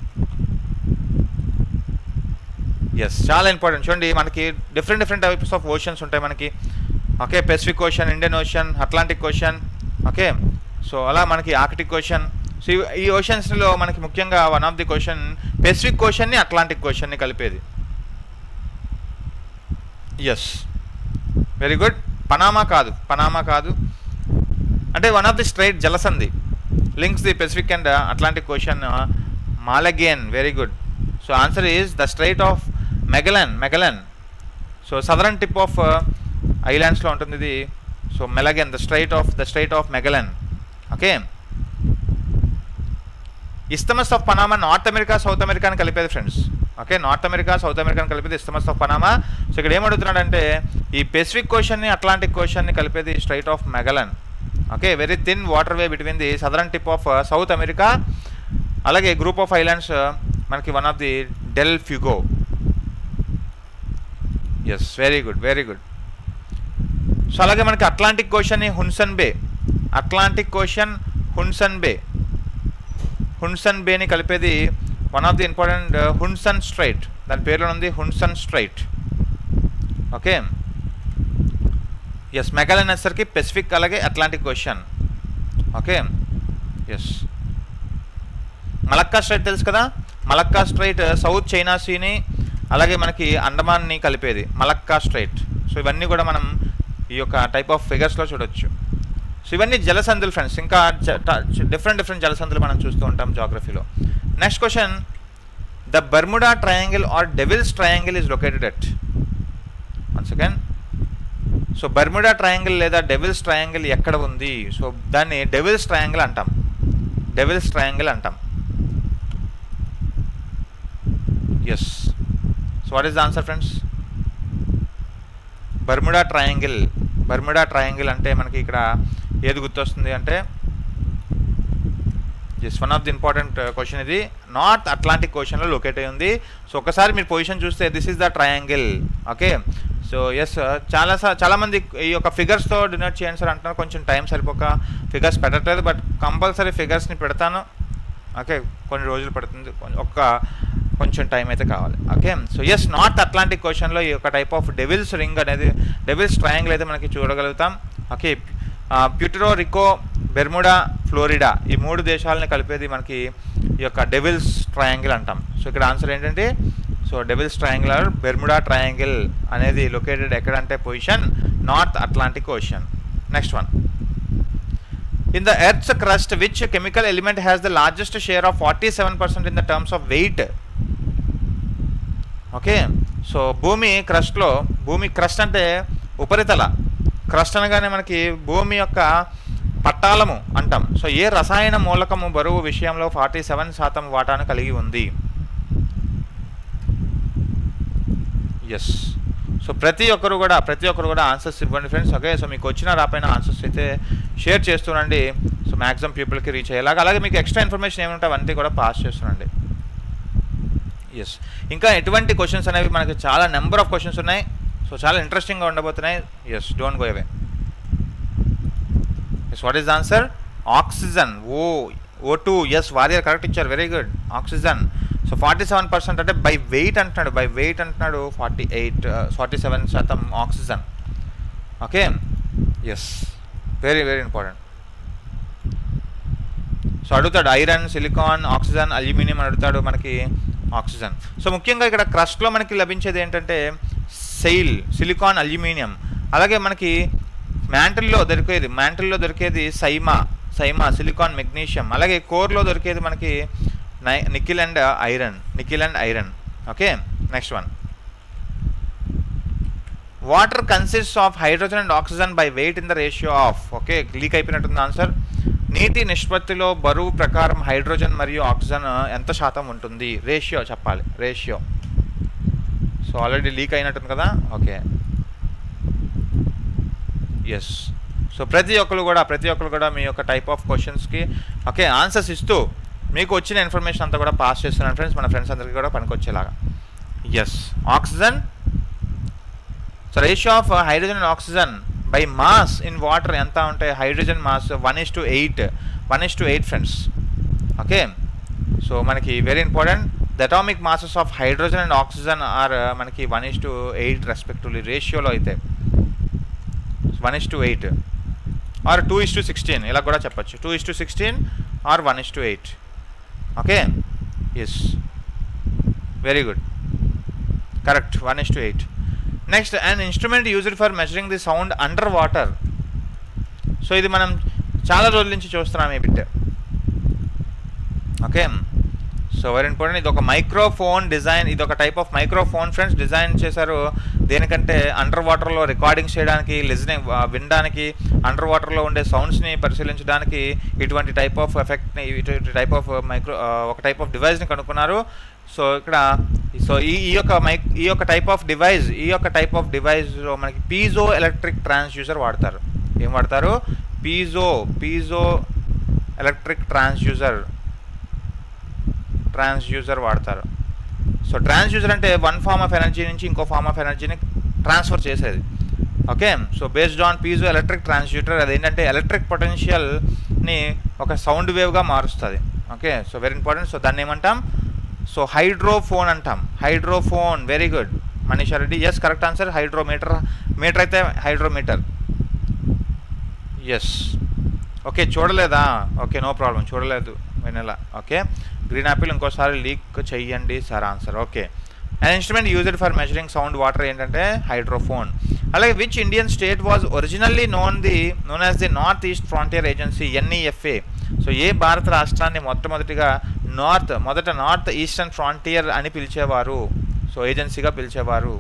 yes చాలా important చూడండి మనకి different different types of oceans ఉంటాయి మనకి okay Pacific Ocean Indian Ocean Atlantic Ocean okay so అలా మనకి ఆర్కిటిక్ ఓషన్ సో ఈ- ఈ ఓషన్స్లో మనకి ముఖ్యంగా one of the question Pacific క్వశ్చన్ని అట్లాంటిక్ క్వశ్చన్ని కలిపేది ఎస్ వెరీ గుడ్ పనామా కాదు పనామా కాదు అంటే వన్ ఆఫ్ ది స్ట్రైట్ జలసంధి links the Pacific and Atlantic question Magellan very good so answer is the strait of Magellan Magellan so southern tip of ఐలాండ్స్లో ఉంటుంది ఇది so Magellan the strait of the strait of Magellan okay isthmus of Panama North America South అమెరికాని కలిపేది friends okay north America South అమెరికాని కలిపేది isthmus of Panama so ఇక్కడ ఏమడుగుతున్నాడంటే ఈ పెసిఫిక్ క్వశ్చన్ని అట్లాంటిక్ క్వశ్చన్ని కలిపేది strait of Magellan okay very thin water way between the southern tip of South America అలాగే గ్రూప్ ఆఫ్ ఐలాండ్స్ మనకి one of the del Fuego yes very good very good so అలాగే మనకి Atlantic question Hudson Bay Atlantic question Hudson Bay Hudson బేని కలిపేది one of the important Hudson strait దాని పేరులో ఉంది హున్సన్ strait okay yes Magellan అనేసరికి Pacific అలాగే Atlantic question okay yes Malacca strait తెలుసు కదా మలక్కా స్ట్రైట్ సౌత్ చైనా సీని అలాగే మనకి అండమాన్ని కలిపేది మలక్కా స్ట్రైట్ సో ఇవన్నీ కూడా మనం ఈ యొక్క టైప్ ఆఫ్ ఫిగర్స్లో చూడొచ్చు సో ఇవన్నీ జలసంధులు ఫ్రెండ్స్ ఇంకా డిఫరెంట్ డిఫరెంట్ జలసంధులు మనం చూస్తూ ఉంటాం జాగ్రఫీలో next question the Bermuda Triangle or Devil's Triangle is located at one second so Bermuda Triangle లేదా డెవిల్స్ ట్రయాంగిల్ ఎక్కడ ఉంది సో దాన్ని డెవిల్స్ ట్రయాంగిల్ అంటాం డెవిల్స్ ట్రయాంగిల్ అంటాం yes so what is the answer friends Bermuda Triangle Bermuda Triangle అంటే మనకి ఇక్కడ ఏది గుర్తొస్తుంది అంటే just one of the important question ఇది నార్త్ అట్లాంటిక్ క్వశ్చన్లో లొకేట్ అయి ఉంది సో ఒకసారి మీరు పొజిషన్ చూస్తే this is the triangle okay so yes చాలా సా- చాలా మంది ఈ యొక్క ఫిగర్స్తో డినోట్ చేయండి సార్ అంటున్నారు కొంచెం టైం సరిపోక ఫిగర్స్ పెట్టట్లేదు బట్ కంపల్సరీ ఫిగర్స్ని పెడతాను ఓకే కొన్ని రోజులు పడుతుంది కొం- ఒక్క కొంచెం టైం అయితే కావాలి okay so yes North Atlantic క్వశ్చన్లో ఈ యొక్క టైప్ ఆఫ్ డెవిల్స్ రింగ్ అనేది డెవిల్స్ ట్రయాంగిల్ అయితే మనకి చూడగలుగుతాం okay Puerto Bermuda Florida ఈ మూడు దేశాలని కలిపేది మనకి ఈ యొక్క డెవిల్స్ ట్రయాంగిల్ అంటాం సో ఇక్కడ ఆన్సర్ ఏంటంటే so Devil's Triangle or Bermuda Triangle అనేది లొకేటెడ్ ఎక్కడంటే position North Atlantic Ocean next one In the Earth's crust, which chemical element has the largest share of 47% in the terms of weight? Okay so భూమి క్రస్ట్లో భూమి crust అంటే ఉపరితల crust అనగానే మనకి భూమి యొక్క పట్టాలము అంటాం సో ఏ రసాయన మూలకము బరువు విషయంలో ఫార్టీ సెవెన్ శాతం వాటాను కలిగి ఉంది ఎస్ సో ప్రతి ఒక్కరు కూడా ప్రతి ఒక్కరు కూడా ఆన్సర్స్ ఇవ్వండి ఫ్రెండ్స్ ఓకే సో మీకు వచ్చిన రాపైన ఆన్సర్స్ అయితే షేర్ చేస్తుండండి సో మ్యాక్సిమం పీపుల్కి రీచ్ అయ్యేలాగా అలాగే మీకు ఎక్స్ట్రా ఇన్ఫర్మేషన్ ఏమి ఉంటే అవన్నీ కూడా పాస్ చేస్తుండండి ఎస్ ఇంకా ఎటువంటి క్వశ్చన్స్ అనేవి మనకి చాలా నెంబర్ ఆఫ్ క్వశ్చన్స్ ఉన్నాయి సో చాలా ఇంట్రెస్టింగ్గా ఉండబోతున్నాయి yes don't go away yes what is the answer oxygen O O two yes warrior correct ఇచ్చారు very good oxygen so so forty seven percent అంటే బై వెయిట్ అంటున్నాడు బై వెయిట్ అంటున్నాడు forty eight forty seven శాతం oxygen okay yes very very important so అడుగుతాడు iron silicon oxygen aluminium అని అడుగుతాడు మనకి oxygen so ముఖ్యంగా ఇక్కడ క్రస్ట్లో మనకి లభించేది ఏంటంటే సెయిల్ సిలికాన్ అల్యూమినియం అలాగే మనకి మ్యాంటిల్లో దొరికేది మ్యాంటిల్లో దొరికేది సైమా సైమా సిలికాన్ మెగ్నీషియం అలాగే కోర్లో దొరికేది మనకి నై nickel and iron nickel and iron okay next one water consist of hydrogen and oxygen by weight in the ratio of okay leak అయిపోయినట్టుంది ఆన్సర్ నీటి నిష్పత్తిలో బరువు ప్రకారం హైడ్రోజన్ మరియు ఆక్సిజన్ ఎంత శాతం ఉంటుంది రేషియో చెప్పాలి రేషియో సో ఆల్రెడీ లీక్ అయినట్టుంది కదా ఓకే ఎస్ సో ప్రతి ఒక్కరు కూడా ప్రతి ఒక్కరు కూడా మీ యొక్క టైప్ ఆఫ్ క్వశ్చన్స్కి ఓకే ఆన్సర్స్ ఇస్తూ మీకు వచ్చిన ఇన్ఫర్మేషన్ అంతా కూడా పాస్ చేస్తున్నాను ఫ్రెండ్స్ మన ఫ్రెండ్స్ అందరికీ కూడా పనికొచ్చేలాగా yes oxygen so ratio of hydrogen and oxygen by mass in water ఎంత ఉంటాయి hydrogen mass one is to eight one is to eight friends okay so మనకి very important the atomic masses of hydrogen and oxygen are మనకి one is to eight respectively రేషియోలో అయితే one is to eight or two is to sixteen ఇలా కూడా చెప్పచ్చు two is to sixteen or one is to eight okay yes very good correct one is to eight next and instrument used for measuring the sound under water so ఇది మనం చాలా రోజుల నుంచి చూస్తున్నాం ఈ bit okay so very important ఇది ఒక microphone design ఇది ఒక type of microphone friends design చేశారు దేనికంటే అండర్ వాటర్లో రికార్డింగ్ చేయడానికి లిజనింగ్ వినడానికి అండర్ వాటర్లో ఉండే సౌండ్స్ని పరిశీలించడానికి ఇటువంటి టైప్ ఆఫ్ ఎఫెక్ట్ని ఇటువంటి టైప్ ఆఫ్ మైక్రో ఒక టైప్ ఆఫ్ డివైస్ని కనుక్కున్నారు సో ఇక్కడ సో ఈ ఈ యొక్క మైక్ ఈ యొక్క టైప్ ఆఫ్ డివైస్ ఈ యొక్క టైప్ ఆఫ్ డివైస్లో మనకి పీజో ఎలక్ట్రిక్ ట్రాన్స్డ్యూసర్ వాడతారు ఏం వాడతారు piezo piezoelectric transducer transducer వాడతారు సో ట్రాన్స్డ్యూసర్ అంటే వన్ ఫార్మ్ ఆఫ్ ఎనర్జీ నుంచి ఇంకో ఫార్మ్ ఆఫ్ ఎనర్జీని ట్రాన్స్ఫర్ చేసేది okay so based on piezoelectric transducer అదేంటంటే ఎలక్ట్రిక్ పొటెన్షియల్ని ఒక సౌండ్ వేవ్గా మారుస్తుంది okay so very important so దాన్ని ఏమంటాం సో హైడ్రోఫోన్ అంటాం hydrophone very good Manisha Reddy yes correct answer hydrometer meter అయితే హైడ్రోమీటర్ ఎస్ ఓకే చూడలేదా ఓకే నో ప్రాబ్లం చూడలేదు వెనెలా ఓకే గ్రీన్ యాపిల్ ఇంకోసారి లీక్ చెయ్యండి sir answer okay and instrument used for measuring sound water ఏంటంటే hydrophone అలాగే which Indian state was originally known the known as the North east Frontier Agency NEFA so ఏ భారత రాష్ట్రాన్ని మొట్టమొదటిగా north మొదట north eastern frontier అని పిలిచేవారు so ఏజెన్సీగా పిలిచేవారు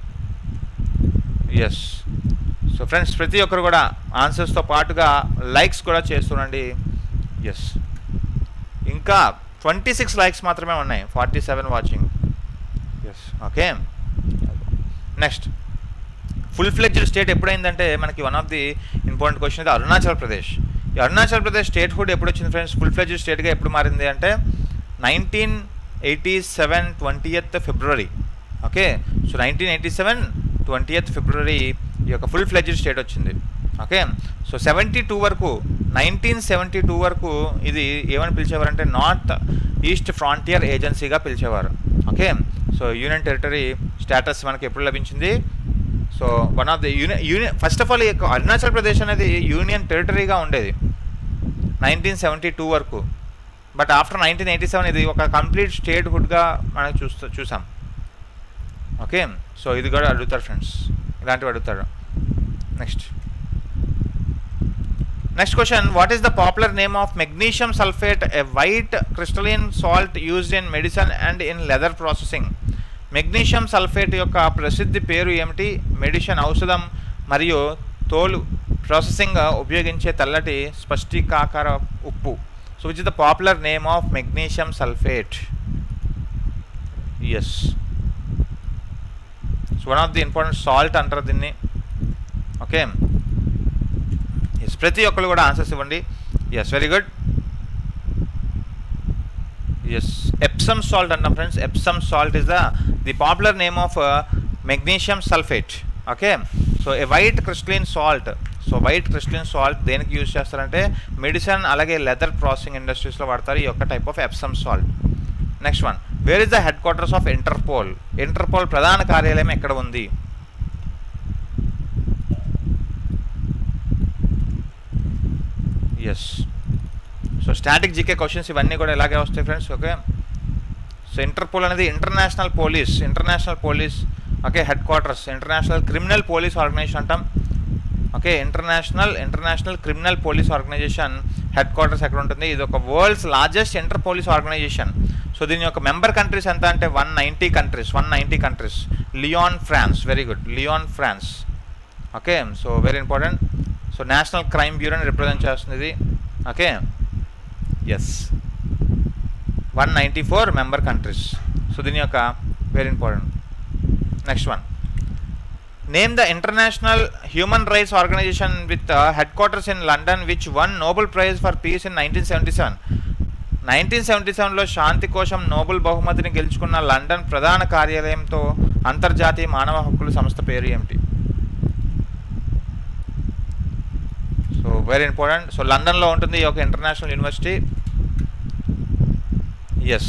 ఎస్ సో ఫ్రెండ్స్ ప్రతి ఒక్కరు కూడా ఆన్సర్స్తో పాటుగా లైక్స్ కూడా చేస్తుండండి ఎస్ ఇంకా ట్వంటీ సిక్స్ లైక్స్ మాత్రమే ఉన్నాయి forty seven watching yes okay next full fledged state ఎప్పుడైందంటే మనకి one of the important question ఇది అరుణాచల్ ప్రదేశ్ ఈ అరుణాచల్ ప్రదేశ్ స్టేట్ హుడ్ ఎప్పుడు వచ్చింది ఫ్రెండ్స్ ఫుల్ ఫ్లెడ్జ్డ్ స్టేట్గా ఎప్పుడు మారింది అంటే nineteen eighty seven twentieth February okay so nineteen eighty seven twentieth February ఈ యొక్క ఫుల్ ఫ్లెడ్జ్డ్ స్టేట్ వచ్చింది ఓకే సో సెవెంటీ టూ వరకు నైన్టీన్ సెవెంటీ టూ వరకు ఇది ఏమని పిలిచేవారంటే నార్త్ ఈస్ట్ ఫ్రాంటియర్ ఏజెన్సీగా పిలిచేవారు okay so union territory status మనకి ఎప్పుడు లభించింది so one of the union union first of all ఈ యొక్క అరుణాచల్ ప్రదేశ్ అనేది యూనియన్ టెరిటరీగా ఉండేది నైన్టీన్ సెవెంటీ టూ వరకు but after nineteen eighty seven ఇది ఒక కంప్లీట్ స్టేట్ హుడ్గా మనం చూస్తూ చూసాం ఓకే సో ఇది కూడా అడుగుతారు ఫ్రెండ్స్ ఇలాంటివి అడుగుతారు next next question what is the popular name of magnesium sulphate a white crystalline salt used in medicine and in leather processing magnesium sulphate యొక్క ప్రసిద్ధి పేరు ఏమిటి మెడిసిన్ ఔషధం మరియు తోలు ప్రాసెసింగ్ ఉపయోగించే తెల్లటి స్పష్టీకాకార ఉప్పు so which is the popular name of magnesium sulphate yes so one of the important salt అంటారు దీన్ని ఓకే ఎస్ ప్రతి ఒక్కరు కూడా ఆన్సర్స్ ఇవ్వండి yes very good yes Epsom salt అంటాం friends Epsom salt is the the popular name of magnesium sulphate okay so a white crystalline salt so white crystalline salt దేనికి use చేస్తారంటే medicine అలాగే leather processing ఇండస్ట్రీస్లో వాడతారు ఈ యొక్క type of Epsom salt next one where is the headquarters of Interpol Interpol ప్రధాన కార్యాలయం ఎక్కడ ఉంది yes so static GK questions ఇవన్నీ కూడా ఇలాగే వస్తాయి ఫ్రెండ్స్ ఓకే సో ఇంటర్పోల్ అనేది international police international police okay headquarters international criminal police organisation అంటాం okay international international criminal police organisation headquarters ఎక్కడ ఉంటుంది ఇది ఒక world's largest inter police organisation so దీని యొక్క మెంబర్ కంట్రీస్ ఎంత అంటే one ninety countries one ninety countries Lyon France very good Lyon France okay so very important so national crime బ్యూరోని represent చేస్తుంది ఇది okay yes one ninety four member countries so దీని యొక్క very important next one name the international human rights organisation with headquarters in London which won Nobel prize for peace in nineteen seventy seven nineteen seventy సెవెన్లో శాంతి కోసం Nobel బహుమతిని గెలుచుకున్న London ప్రధాన కార్యాలయంతో అంతర్జాతీయ మానవ హక్కుల సంస్థ పేరు ఏమిటి సో వెరీ ఇంపార్టెంట్ సో లండన్లో ఉంటుంది ఈ యొక్క international university yes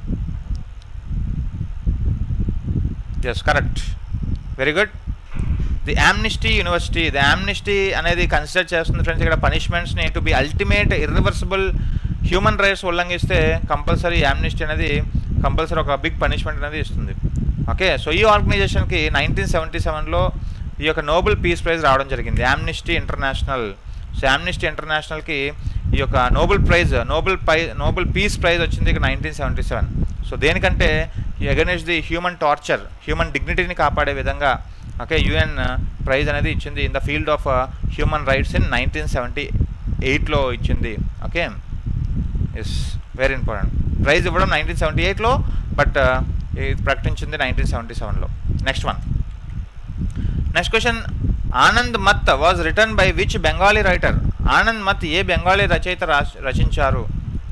yes correct very good the Amnesty university the Amnesty అనేది కన్సిడర్ చేస్తుంది ఫ్రెండ్స్ ఇక్కడ పనిష్మెంట్స్ని to be ultimate irreversible human rights ఉల్లంఘిస్తే కంపల్సరీ యామ్నిస్టీ అనేది కంపల్సరీ ఒక బిగ్ పనిష్మెంట్ అనేది ఇస్తుంది ఓకే సో ఈ ఆర్గనైజేషన్కి నైన్టీన్ సెవెంటీ సెవెన్లో ఈ యొక్క నోబెల్ పీస్ ప్రైజ్ రావడం జరిగింది యామ్నిస్టీ ఇంటర్నేషనల్ సో యామ్నిస్టీ ఇంటర్నేషనల్కి ఈ యొక్క నోబెల్ ప్రైజ్ నోబెల్ పై నోబెల్ పీస్ ప్రైజ్ వచ్చింది ఇక నైన్టీన్ సెవెంటీ సెవెన్ సో దేనికంటే against the human torture human డిగ్నిటీని కాపాడే విధంగా ఓకే యుఎన్ ప్రైజ్ అనేది ఇచ్చింది in the field of human rights in nineteen seventy ఎయిట్లో ఇచ్చింది okay yes very important prize ఇవ్వడం నైన్టీన్ సెవెంటీ ఎయిట్లో బట్ ఇది ప్రకటించింది నైన్టీన్ సెవెంటీ సెవెన్లో next one next question Anand మత్ was written by which Bengali writer Anand Anandmath a Bengali రచయిత రాస్- రచించారు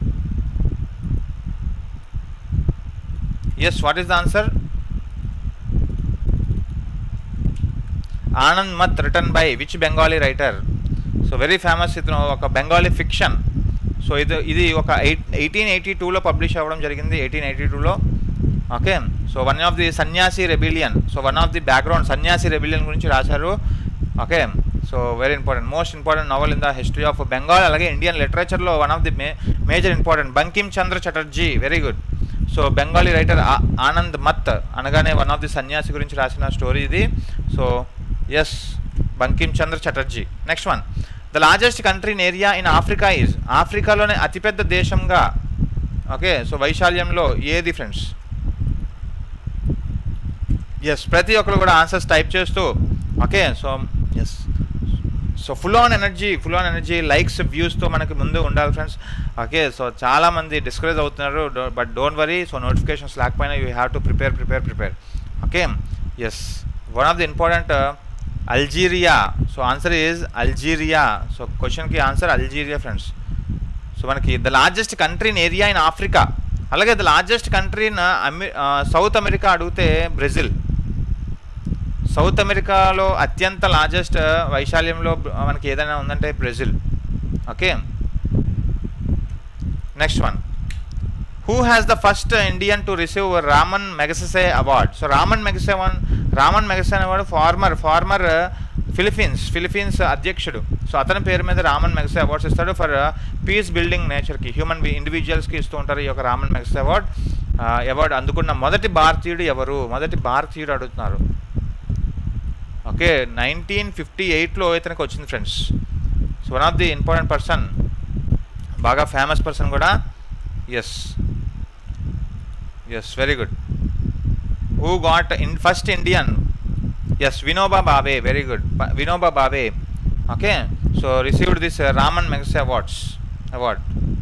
yes what is the answer Anandmath written by which Bengali writer so very famous ఇతను ఒక బెంగాలీ ఫిక్షన్ సో ఇది ఇది ఒక ఎయిట్ ఎయిటీన్ ఎయిటీ టూలో పబ్లిష్ అవ్వడం జరిగింది ఎయిటీన్ ఎయిటీ టూలో okay so one of the Sannyasi rebellion so one of the background Sannyasi rebellion గురించి రాశారు okay so very important most important novel in the history of Bengal అలాగే ఇండియన్ లిటరేచర్లో one of the may major important Bankim Chandra Chatterjee very good so Bengali writer Anand Math అనగానే one of the సన్యాసి గురించి రాసిన story ఇది so yes Bankim Chandra Chatterjee next one the largest country in area in Africa is ఆఫ్రికాలోనే అతిపెద్ద దేశంగా ఓకే సో వైశాల్యంలో ఏది ఫ్రెండ్స్ ఎస్ ప్రతి ఒక్కరు కూడా ఆన్సర్స్ టైప్ చేస్తూ okay so yes so full on energy full on energy likes వ్యూస్తో మనకి ముందు ఉండాలి ఫ్రెండ్స్ ఓకే సో చాలామంది డిస్కరేజ్ అవుతున్నారు but don't worry so notifications లేకపోయినా you have to prepare prepare prepare okay yes one of the important Algeria so answer is Algeria so క్వశ్చన్కి answer Algeria friends so మనకి the largest country in area in Africa అలాగే the largest country in అమె south America అడిగితే Brazil south అమెరికాలో అత్యంత largest వైశాల్యంలో బ్- మనకి ఏదైనా ఉందంటే Brazil okay next one who has the first Indian to receive Ramon Magsaysay award so Ramon Magsaysay one Ramon Magsaysay award former former Philippines Philippines అధ్యక్షుడు సో అతని పేరు మీద రామన్ మెగసే అవార్డ్స్ ఇస్తాడు ఫర్ పీస్ బిల్డింగ్ నేచర్కి human ఇండివిజువల్స్కి ఇస్తూ ఉంటారు ఈ యొక్క రామన్ మెగసే అవార్డ్ అవార్డు అందుకున్న మొదటి భారతీయుడు ఎవరు మొదటి భారతీయుడు అడుగుతున్నారు ఓకే నైన్టీన్ ఫిఫ్టీ ఎయిట్లో ఇతనికి వచ్చింది friends so one of the important person బాగా ఫేమస్ పర్సన్ కూడా yes yes very good who got in first Indian yes Vinoba Bhave very good Vinoba Bhave okay so received this Ramon Magsaysay awards award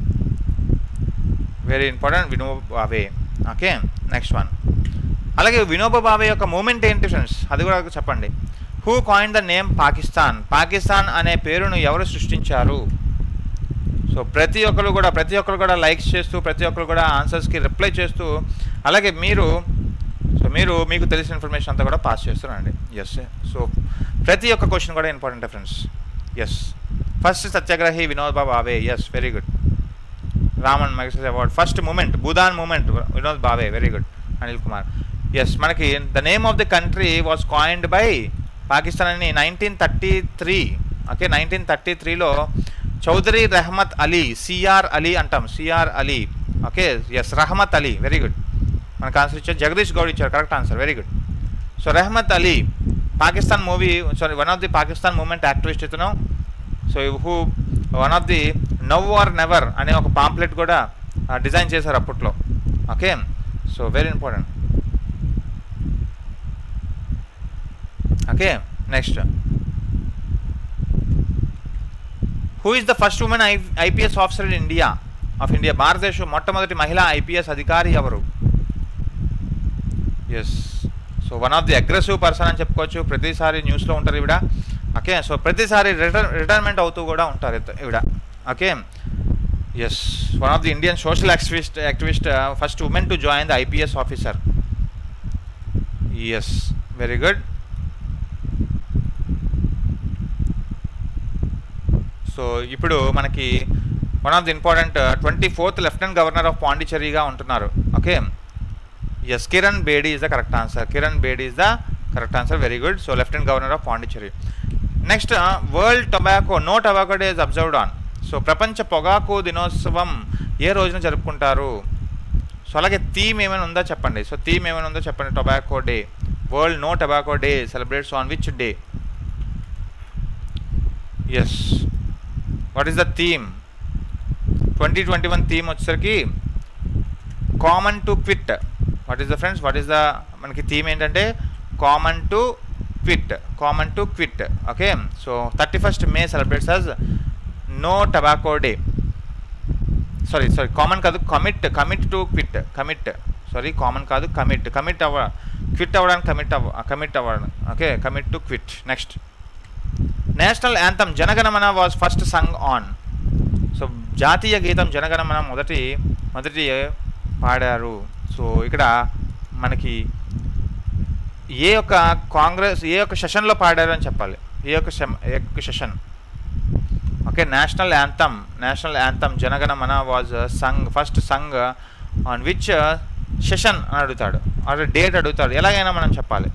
very important Vinoba Bhave okay next one అలాగే వినోబా బావే యొక్క moment ఏంటి friends అది కూడా చెప్పండి who coin the name Pakistan Pakistan అనే పేరును ఎవరు సృష్టించారు సో ప్రతి ఒక్కరు కూడా ప్రతి ఒక్కరు కూడా లైక్స్ చేస్తూ ప్రతి ఒక్కరు కూడా ఆన్సర్స్కి రిప్లై చేస్తూ అలాగే మీరు సో మీరు మీకు తెలిసిన ఇన్ఫర్మేషన్ అంతా కూడా పాస్ చేస్తున్నారండి ఎస్ సో ప్రతి ఒక్క క్వశ్చన్ కూడా important friends yes first satyagrahi Vinod Babu Bhave yes very good Ramon Magsaysay award first movement Bhoodan movement Vinod Bhave very good Anil Kumar yes మనకి the name of the country was coined by Pakistan అని nineteen thirty three okay nineteen thirty త్రీలో Chaudhary Rehmat Ali CR Ali అంటాం CR Ali okay yes Rahmat Ali very good మనకు answer ఇచ్చారు జగదీష్ గౌడ్ ఇచ్చారు correct answer very good so Rehmat Ali Pakistan movie sorry one of the Pakistan movement activist ఇతను so who one of the now or never అనే ఒక pamphlet కూడా design చేశారు అప్పట్లో okay so very important okay next who is the first women I IPS officer in India of India భారతదేశం మొట్టమొదటి మహిళా IPS అధికారి ఎవరు yes so one of the aggressive person అని చెప్పుకోవచ్చు ప్రతిసారి న్యూస్లో ఉంటారు ఈవిడ ఓకే సో ప్రతిసారి రిటైర్ రిటైర్మెంట్ అవుతూ కూడా ఉంటారు ఇత- ఈవిడ okay yes one of the Indian social activist activist first women to join the IPS officer yes very good so ఇప్పుడు మనకి one of the important twenty fourth lieutenant governor of పాండిచేరిగా ఉంటున్నారు okay yes Kiran Bedi is the correct answer Kiran Bedi is the correct answer very good so lieutenant governor of Pondicherry next world tobacco no tobacco day is observed on so ప్రపంచ పొగాకు దినోత్సవం ఏ రోజున జరుపుకుంటారు so అలాగే theme ఏమైనా ఉందా చెప్పండి సో థీమ్ ఏమైనా ఉందో చెప్పండి tobacco day world no tobacco day celebrates on which day yes what is the theme twenty twenty one theme వచ్చేసరికి common to quit what is the friends what is the మనకి theme ఏంటంటే common to quit common to quit okay so thirty first May celebrates as no tobacco day sorry sorry common కాదు commit commit to quit commit sorry common కాదు commit commit అవ్వ quit అవ్వడానికి commit అవ్వ commit అవ్వడం okay commit to quit next national anthem Jana Gana Mana was first sung on so జాతీయ గీతం జనగణమన మొదటి మొదటి పాడారు సో ఇక్కడ మనకి ఏ యొక్క కాంగ్రెస్ ఏ యొక్క సెషన్లో పాడారు అని చెప్పాలి ఏ యొక్క శం- ఏ యొక్క session okay national anthem national anthem Jana Gana Mana was sung first sung on which session అని అడుగుతాడు ఆర్ డేట్ అడుగుతాడు ఎలాగైనా మనం చెప్పాలి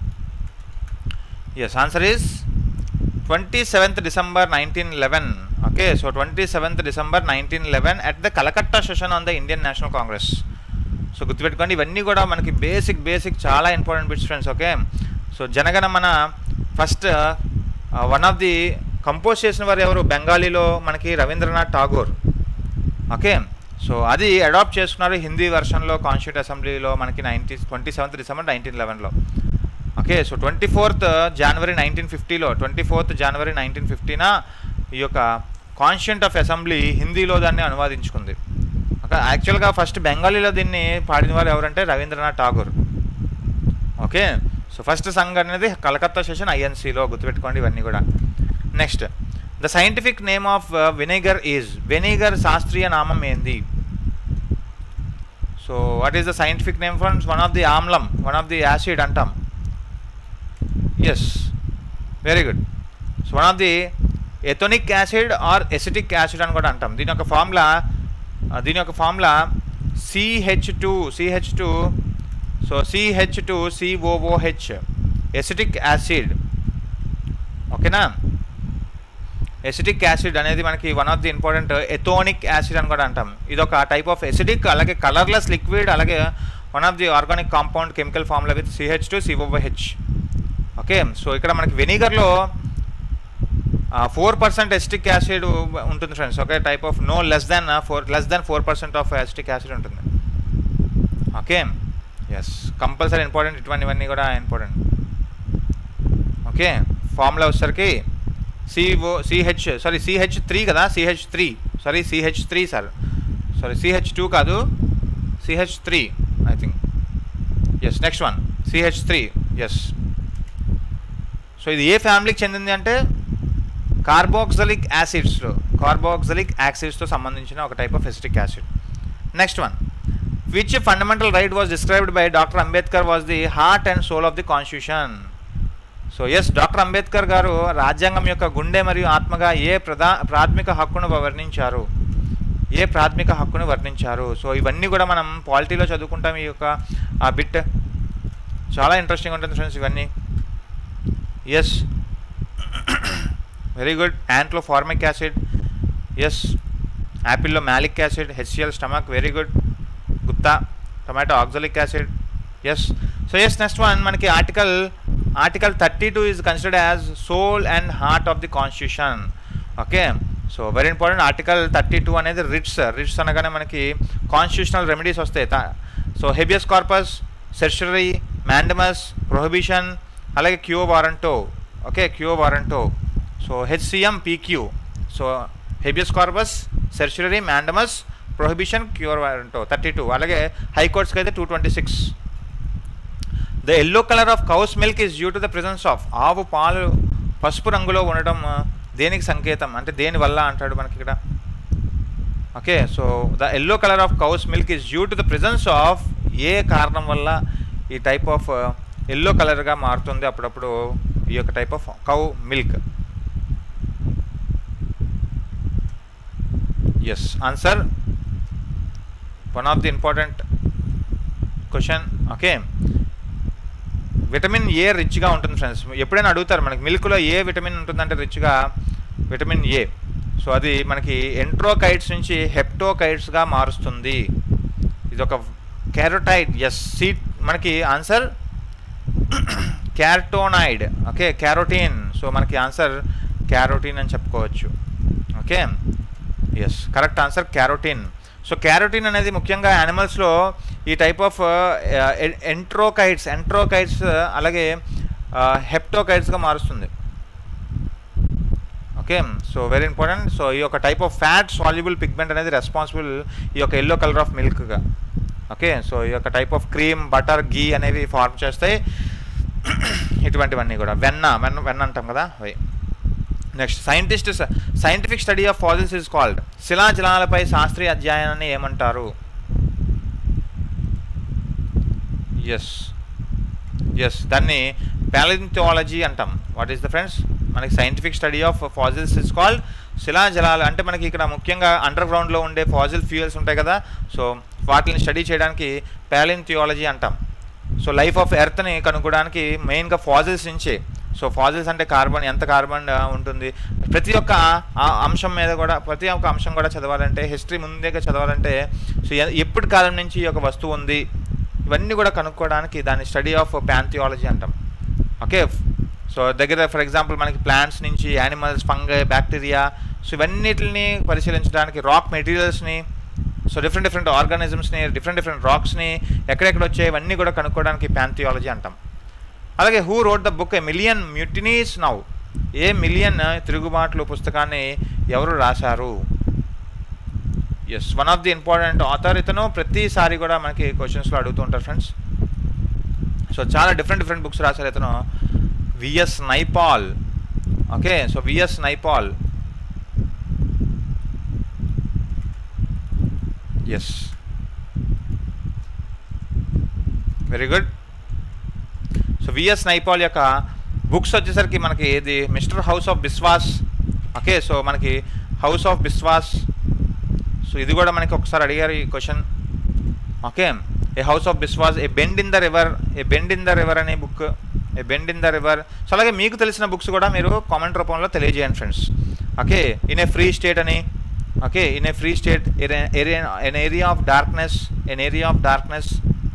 yes answer is twenty seventh December nineteen eleven okay so twenty seventh December nineteen eleven at the Calcutta session on the Indian National Congress so గుర్తుపెట్టుకోండి ఇవన్నీ కూడా మనకి బేసిక్ బేసిక్ చాలా important bits friends okay so Jana Gana Mana first one of the compose చేసిన వారు ఎవరు బెంగాలీలో మనకి రవీంద్రనాథ్ ఠాగూర్ ఓకే సో అది అడాప్ట్ చేసుకున్నారు హిందీ వెర్షన్లో కాన్స్టిట్యూట్ అసెంబ్లీలో మనకి ninety twenty seventh December nineteen లెవెన్లో okay so twenty fourth January nineteen ఫిఫ్టీలో ట్వంటీ ఫోర్త్ జనవరి నైన్టీన్ ఫిఫ్టీన ఈ యొక్క కాన్స్టిట్యూంట్ ఆఫ్ అసెంబ్లీ హిందీలో దాన్ని అనువాదించుకుంది ఓకే యాక్చువల్గా ఫస్ట్ బెంగాలీలో దీన్ని పాడిన వారు ఎవరంటే Rabindranath Tagore okay so first sung అనేది కలకత్తా సెషన్ ఐఎన్సీలో గుర్తుపెట్టుకోండి ఇవన్నీ కూడా next the scientific name of vinegar is vinegar శాస్త్రీయ నామం ఏంది so what is the scientific name friends one of the ఆమ్లం వన్ ఆఫ్ ది యాసిడ్ అంటాం yes very good so one of the ethanoic acid or acetic acid అని కూడా అంటాం దీని యొక్క ఫార్ములా దీని యొక్క formula CH two CH two so CH two COOH acetic acid ఓకేనా ఎసిటిక్ యాసిడ్ అనేది మనకి one of the important ethanoic acid అని కూడా అంటాం ఇది ఒక టైప్ ఆఫ్ ఎసిడిక్ అలాగే కలర్లెస్ లిక్విడ్ అలాగే one of the organic compound chemical formula with CH two COH okay so ఇక్కడ మనకి వెనిగర్లో ఫోర్ పర్సెంట్ ఎసిటిక్ యాసిడ్ ఉంటుంది friends okay type of no less than four less than four percent of acetic acid ఉంటుంది okay yes compulsory important ఇటువంటివన్నీ కూడా important okay formula వచ్చేసరికి CO CH sorry CH three కదా CH three sorry CH three sir sorry CH two కాదు CH three I think yes next one CH three yes so ఇది ఏ ఫ్యామిలీకి చెందింది అంటే కార్బోక్సలిక్ యాసిడ్స్లో కార్బోక్సలిక్ యాసిడ్స్తో సంబంధించిన ఒక type of acetic acid next one which fundamental right was described by doctor Ambedkar was the heart and soul of the constitution so yes doctor Ambedkar garu రాజ్యాంగం యొక్క గుండె మరియు ఆత్మగా ఏ ప్రధా ప్రాథమిక హక్కును వర్ణించారు ఏ ప్రాథమిక హక్కును వర్ణించారు సో ఇవన్నీ కూడా మనం పాలిటీలో చదువుకుంటాం ఈ యొక్క ఆ బిట్ చాలా ఇంట్రెస్టింగ్ ఉంటుంది ఫ్రెండ్స్ ఇవన్నీ ఎస్ వెరీ గుడ్ యాంట్లో ఫార్మిక్ యాసిడ్ ఎస్ యాపిల్లో malic acid HCl stomach very good గుత్తా tomato oxalic acid yes so yes next one మనకి article article thirty two is considered as soul and heart of the constitution okay so very important article thirty two అనేది writs writs అనగానే మనకి constitutional remedies వస్తాయి so habeas corpus certiorari mandamus prohibition అలాగే quo warranto okay quo warranto so HCM PQ so habeas corpus certiorari mandamus prohibition quo warranto thirty two అలాగే హైకోర్ట్స్కి అయితే two twenty six the yellow colour of cow's milk is due to the presence of ఆవు పాలు పసుపు రంగులో ఉండడం ఆ, దేనికి సంకేతం అంటే దేని వల్ల అంటాడు మనకి ఇక్కడ okay so the yellow colour of cow's milk is due to the presence of ఏ కారణం వల్ల ఈ టైప్ ఆఫ్ ఎల్లో కలర్గా మారుతుంది అప్పుడప్పుడు ఈ యొక్క type of cow milk yes answer one of the important question okay vitamin A రిచ్గా ఉంటుంది ఫ్రెండ్స్ ఎప్పుడైనా అడుగుతారు మనకి మిల్క్లో ఏ విటమిన్ ఉంటుందంటే రిచ్గా విటమిన్ ఏ సో అది మనకి ఎంట్రోకైట్స్ నుంచి హెప్టోకైట్స్గా మారుస్తుంది ఇది ఒక క్యారోటైడ్ ఎస్ సీట్ మనకి answer carotenoid okay carotene so మనకి ఆన్సర్ క్యారోటీన్ అని చెప్పుకోవచ్చు okay yes correct answer carotene so carotene అనేది ముఖ్యంగా యానిమల్స్లో ఈ టైప్ ఆఫ్ ఎంట్రోకైట్స్ ఎంట్రోకైట్స్ అలాగే హెప్టోకైట్స్గా మారుస్తుంది okay so very important so ఈ యొక్క type of fat soluble pigment అనేది రెస్పాన్సిబుల్ ఈ యొక్క ఎల్లో కలర్ ఆఫ్ మిల్క్గా ఓకే సో ఈ యొక్క type of cream butter ghee అనేవి ఫార్మ్ చేస్తాయి ఇటువంటివన్నీ కూడా వెన్న వెన్న వెన్న అంటాం కదా అవి next scientist scientific study of fossils is called శిలాజలాలపై శాస్త్రీయ అధ్యయనాన్ని ఏమంటారు ఎస్ ఎస్ దాన్ని ప్యాలింథియాలజీ అంటాం వాట్ ఈస్ ద ఫ్రెండ్స్ మనకి scientific study of fossils is called శిలాజలాలు అంటే మనకి ఇక్కడ ముఖ్యంగా అండర్ గ్రౌండ్లో ఉండే ఫాజిల్ ఫ్యూయల్స్ ఉంటాయి కదా సో వాటిని స్టడీ చేయడానికి ప్యాలింథియాలజీ అంటాం సో లైఫ్ ఆఫ్ ఎర్త్ని కనుక్కోవడానికి మెయిన్గా ఫాజిల్స్ నుంచే సో ఫాజిల్స్ అంటే కార్బన్ ఎంత కార్బన్ ఆ, ఉంటుంది ప్రతి ఒక్క ఆ అంశం మీద కూడా ప్రతి ఒక్క అంశం కూడా చదవాలంటే హిస్టరీ ముందేగా చదవాలంటే సో ఎ- ఎప్పటి కాలం నుంచి ఈ యొక్క వస్తువు ఉంది ఇవన్నీ కూడా కనుక్కోవడానికి దాన్ని స్టడీ ఆఫ్ ప్యాంథియాలజీ అంటాం ఓకే సో దగ్గర ఫర్ ఎగ్జాంపుల్ మనకి ప్లాంట్స్ నుంచి యానిమల్స్ ఫంగై బ్యాక్టీరియా సో ఇవన్నిటిని పరిశీలించడానికి రాక్ మెటీరియల్స్ని సో డిఫరెంట్ డిఫరెంట్ ఆర్గానిజమ్స్ని డిఫరెంట్ డిఫరెంట్ రాక్స్ని ఎక్కడెక్కడ వచ్చాయి ఇవన్నీ కూడా కనుక్కోవడానికి ప్యాంథియాలజీ అంటాం అలాగే who wrote the book a million mutinies now a million తిరుగుబాట్లు పుస్తకాన్ని ఎవరు రాశారు yes one of the important author ఇతను ప్రతిసారి కూడా మనకి క్వశ్చన్స్లో అడుగుతూ ఉంటారు ఫ్రెండ్స్ సో చాలా డిఫరెంట్ డిఫరెంట్ బుక్స్ రాశారు ఇతను VS Naipaul okay so VS Naipaul yes very good so VS Naipaul యొక్క బుక్స్ వచ్చేసరికి మనకి ఇది mister house of Biswas okay so మనకి హౌస్ ఆఫ్ బిస్వాస్ సో ఇది కూడా మనకి ఒకసారి అడిగారు ఈ question okay a house of Biswas a bend in the river a bend in the river అనే book a bend in the river so అలాగే మీకు తెలిసిన బుక్స్ కూడా మీరు కామెంట్ రూపంలో తెలియజేయండి friends okay in a free state అని okay in a free state area an area of darkness an area of darkness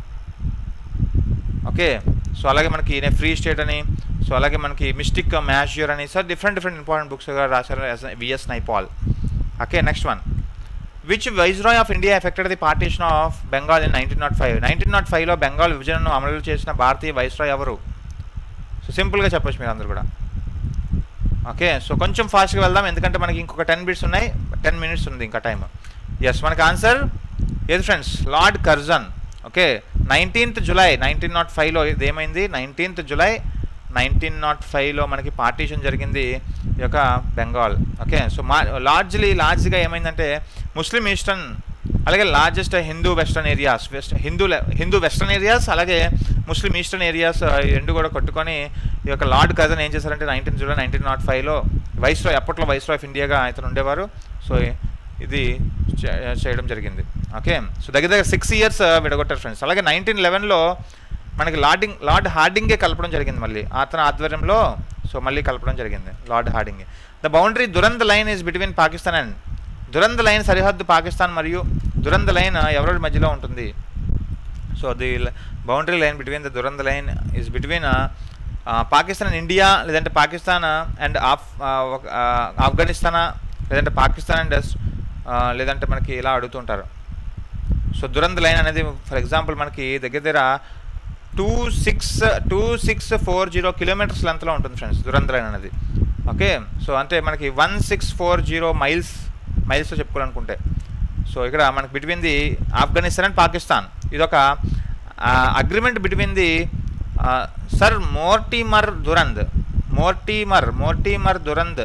okay so అలాగే మనకి ఇన్ ఏ ఫ్రీ స్టేట్ అని సో అలాగే మనకి మిస్టిక్ మ్యాష్యూర్ అని sir different different important books రాశారు VS Naipaul okay next one which viceroy of India effected the partition of Bengal in nineteen nought five nineteen nought ఫైవ్లో బెంగాల్ విభజనను అమలు చేసిన భారతీయ వైస్రాయ్ ఎవరు సో సింపుల్గా చెప్పొచ్చు మీరు అందరు కూడా ఓకే సో కొంచెం ఫాస్ట్గా వెళ్దాం ఎందుకంటే మనకి ఇంకొక టెన్ మినిట్స్ ఉన్నాయి టెన్ మినిట్స్ ఉంది ఇంకా టైం ఎస్ మనకి ఆన్సర్ ఏది friends lord Curzon okay nineteenth July nineteen nought ఫైవ్లో ఇది ఏమైంది నైన్టీన్త్ జులై నైన్టీన్ నాట్ ఫైవ్లో మనకి పార్టీషన్ జరిగింది ఈ యొక్క బెంగాల్ ఓకే సో మా లార్జ్లీ లార్జ్గా ఏమైందంటే ముస్లిం ఈస్టర్న్ అలాగే largest Hindu western areas west Hindu Hindu western areas అలాగే ముస్లిం ఈస్టర్న్ ఏరియాస్ ఈ రెండు కూడా కొట్టుకొని ఈ యొక్క లార్డ్ కజన్ ఏం చేశారంటే నైన్టీన్ జూలై నైన్టీన్ నాట్ ఫైవ్లో వైస్రాయ్ అప్పట్లో వైస్రాయ్ ఆఫ్ ఇండియాగా ఇతను ఉండేవారు సో ఇది చే- చేయడం జరిగింది ఓకే సో దగ్గర దగ్గర సిక్స్ ఇయర్స్ విడగొట్టారు ఫ్రెండ్స్ అలాగే నైన్టీన్ లెవెన్లో మనకి లార్డింగ్ లార్డ్ హార్డింగే కలపడం జరిగింది మళ్ళీ అతని ఆధ్వర్యంలో సో మళ్ళీ కలపడం జరిగింది lord Hardinge the boundary Durand line is between Pakistan and Durand line సరిహద్దు పాకిస్తాన్ మరియు దురంద లైన్ ఎవరి మధ్యలో ఉంటుంది so the boundary line between the Durand line is between Pakistan and India లేదంటే పాకిస్తాన్ అండ్ ఆఫ్ ఆఫ్ఘనిస్తానా లేదంటే పాకిస్తాన్ అండ్ లేదంటే మనకి ఇలా అడుగుతుంటారు సో దురంద లైన్ అనేది ఫర్ ఎగ్జాంపుల్ మనకి దగ్గర దగ్గర two six two six four zero kilometres లెంత్లో ఉంటుంది ఫ్రెండ్స్ దురంద లైన్ అనేది ఓకే సో అంటే మనకి one six four zero miles మైల్స్లో చెప్పుకోవాలనుకుంటే సో ఇక్కడ మనకి between the Afghanistan and Pakistan ఇదొక agreement between the sir Mortimer Durand Mortimer Mortimer Durand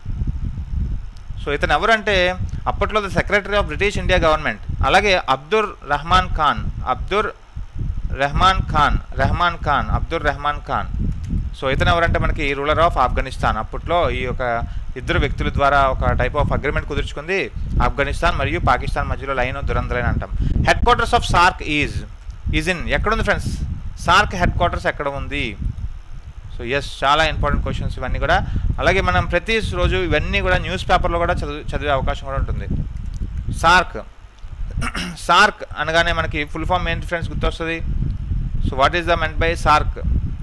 so ఇతను ఎవరంటే అప్పట్లో the secretary of British India government అలాగే అబ్దుర్ రహమాన్ ఖాన్ అబ్దుర్ రెహమాన్ ఖాన్ రెహమాన్ ఖాన్ అబ్దుర్ రెహమాన్ ఖాన్ సో ఇతను ఎవరంటే మనకి రూలర్ ఆఫ్ ఆఫ్ఘనిస్తాన్ అప్పట్లో ఈ యొక్క ఇద్దరు వ్యక్తుల ద్వారా ఒక టైప్ ఆఫ్ అగ్రిమెంట్ కుదుర్చుకుంది ఆఫ్ఘనిస్తాన్ మరియు పాకిస్తాన్ మధ్యలో లైన్ దురంధ లైన్ అంటాం headquarters of SAARC is is in ఎక్కడుంది ఫ్రెండ్స్ సార్క్ హెడ్ క్వార్టర్స్ ఎక్కడ ఉంది సో ఎస్ చాలా ఇంపార్టెంట్ క్వశ్చన్స్ ఇవన్నీ కూడా అలాగే మనం ప్రతి రోజు ఇవన్నీ కూడా న్యూస్ పేపర్లో కూడా చదివి చదివే అవకాశం కూడా ఉంటుంది సార్క్ సార్క్ అనగానే మనకి ఫుల్ ఫామ్ ఏంటి ఫ్రెండ్స్ గుర్తొస్తుంది so what is the meant by SAARC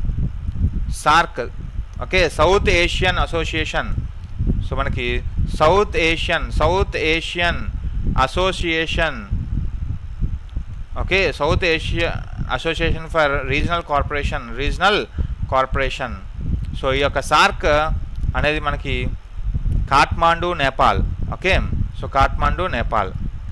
SAARC okay south Asian association so మనకి south Asian south Asian association okay south Asia association for regional corporation regional corporation so ఈ యొక్క SAARC అనేది మనకి Kathmandu Nepal okay so Kathmandu Nepal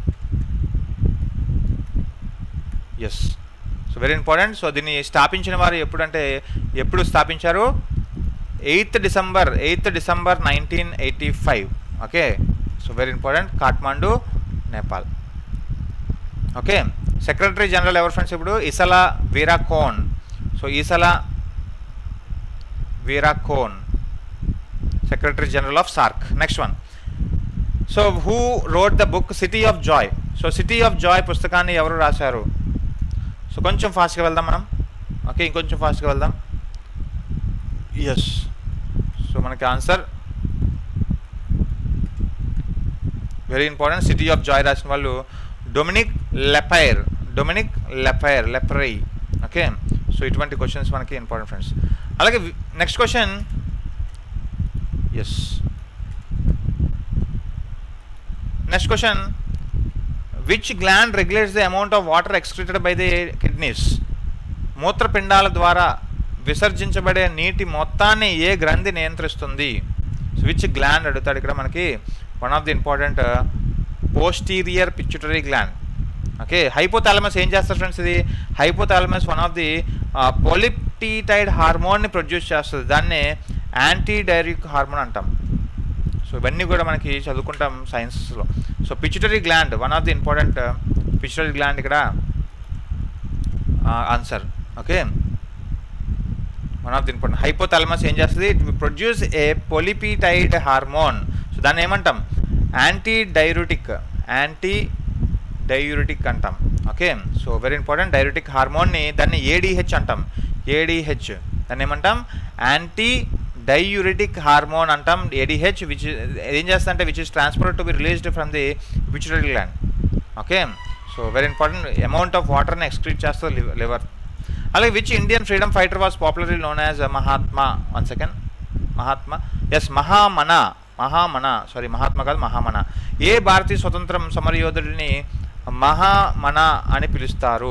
yes so very important so దీన్ని స్థాపించిన వారు ఎప్పుడంటే ఎప్పుడు స్థాపించారు eighth December eighth December nineteen eighty five okay so very important Kathmandu Nepal okay secretary general ఎవరు ఫ్రెండ్స్ ఇప్పుడు Esala Weerakoon so Esala Weerakoon secretary general of SAARC next one so who wrote the book city of joy so city of joy పుస్తకాన్ని ఎవరు రాశారు so కొంచెం ఫాస్ట్గా వెళ్దాం మనం okay ఇంకొంచెం ఫాస్ట్గా వెళ్దాం ఎస్ సో మనకి answer very important city of joy రాసిన వాళ్ళు Dominique Lapierre Dominique Lapierre Lapierre okay so ఇటువంటి క్వశ్చన్స్ మనకి ఇంపార్టెంట్ ఫ్రెండ్స్ అలాగే next question yes next question which gland regulates the amount of water excreted by the kidneys మూత్రపిండాల ద్వారా విసర్జించబడే నీటి మొత్తాన్ని ఏ గ్రంథి నియంత్రిస్తుంది విచ్ గ్లాండ్ అడుగుతాడు ఇక్కడ మనకి one of the important posterior pituitary gland okay hypothalamus ఏం చేస్తారు ఫ్రెండ్స్ ఇది hypothalamus one of the polypeptide హార్మోన్ని ప్రొడ్యూస్ చేస్తుంది దాన్నే యాంటీ డైరిక్ హార్మోన్ అంటాం సో ఇవన్నీ కూడా మనకి చదువుకుంటాం సైన్సెస్లో so pituitary gland one of the important pituitary gland ఇక్కడ answer okay one of the important hypothalamus ఏం చేస్తుంది it produce a polypeptide hormone so దాన్ని ఏమంటాం యాంటీ డైరుటిక్ యాంటీ డైయూరిటిక్ అంటాం okay so very important diuretic హార్మోన్ని దాన్ని ADH అంటాం ADH దాన్ని ఏమంటాం యాంటీ డైయూరిటిక్ హార్మోన్ అంటాం ఏడిహెచ్ విచ్ ఏం చేస్తుందంటే which is transfer to be released from the pituitary gland okay so very important amount of వాటర్ని ఎక్స్క్రీట్ చేస్తుంది లివర్ అలాగే which Indian freedom fighter was popularly known as Mahatma one second Mahatma yes Mahamana Mahamana sorry Mahatma కాదు మహామన ఏ భారతీయ స్వతంత్రం సమరయోధుడిని మహామన అని పిలుస్తారు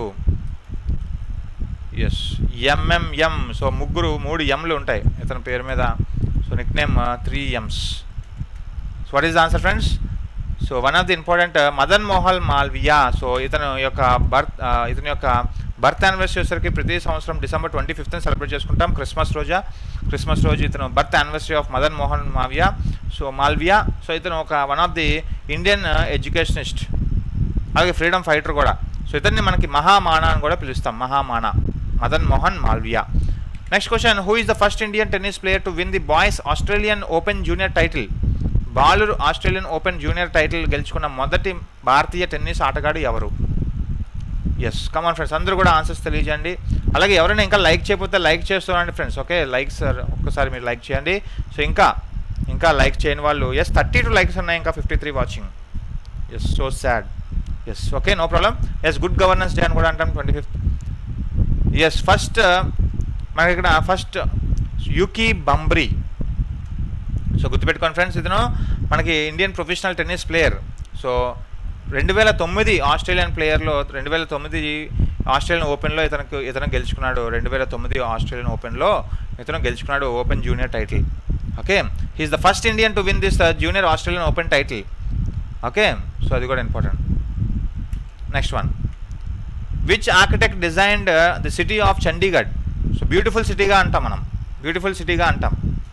yes ఎంఎంఎం so ముగ్గురు మూడు ఎంలు ఉంటాయి ఇతని పేరు మీద so nickname three M's so what is the answer friends so one of the important Madan Mohan Malviya so ఇతను యొక్క బర్త్ ఇతని యొక్క బర్త్ యానివర్సరీ వచ్చేసరికి ప్రతి సంవత్సరం డిసెంబర్ ట్వంటీ ఫిఫ్త్ సెలబ్రేట్ చేసుకుంటాం క్రిస్మస్ రోజా క్రిస్మస్ రోజు ఇతను birth anniversary of Madan Mohan మావియా సో మాల్వియా సో ఇతను ఒక one of the Indian educationist అలాగే ఫ్రీడమ్ ఫైటర్ కూడా సో ఇతన్ని మనకి మహామాన అని కూడా పిలుస్తాం Mahamana Madan Mohan Malviya next question who is the first Indian tennis player to win the boys Australian Open junior title బాలురు ఆస్ట్రేలియన్ ఓపెన్ జూనియర్ టైటిల్ గెలుచుకున్న మొదటి భారతీయ టెన్నిస్ ఆటగాడు ఎవరు ఎస్ కమాన్ ఫ్రెండ్స్ అందరూ కూడా ఆన్సర్స్ తెలియజేయండి అలాగే ఎవరైనా ఇంకా లైక్ చేయకపోతే లైక్ చేస్తున్నారండి ఫ్రెండ్స్ ఓకే లైక్ సార్ ఒక్కసారి మీరు లైక్ చేయండి సో ఇంకా ఇంకా లైక్ చేయని వాళ్ళు ఎస్ థర్టీ టూ లైక్స్ ఉన్నాయి ఇంకా fifty three watching yes so sad yes okay no problem yes good governance day అని కూడా అంటాం ట్వంటీ ఫిఫ్త్ ఎస్ ఫస్ట్ మనకి ఇక్కడ ఫస్ట్ యూకీ బంబ్రీ సో గుర్తుపెట్టుకోండి ఫ్రెండ్స్ ఇతను మనకి Indian professional tennis player so రెండు వేల తొమ్మిది ఆస్ట్రేలియన్ ప్లేయర్లో రెండు వేల తొమ్మిది ఆస్ట్రేలియన్ ఓపెన్లో ఇతనికి ఇతను గెలుచుకున్నాడు రెండు వేల తొమ్మిది ఆస్ట్రేలియన్ ఓపెన్లో ఇతను గెలుచుకున్నాడు Open junior title okay he is the first Indian to win this junior Australian Open title okay so అది కూడా important next one which architect designed the city of Chandigarh so beautiful సిటీగా అంటాం మనం బ్యూటిఫుల్ సిటీగా అంటాం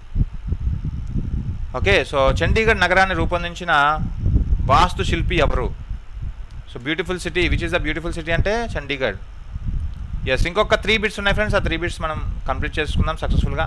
ఓకే సో చండీగఢ్ నగరాన్ని రూపొందించిన వాస్తు శిల్పి ఎవరు so beautiful city which is the beautiful city అంటే చండీగఢ్ ఎస్ ఇంకొక త్రీ బిట్స్ ఉన్నాయి ఫ్రెండ్స్ ఆ త్రీ బిట్స్ మనం కంప్లీట్ చేసుకుందాం సక్సెస్ఫుల్గా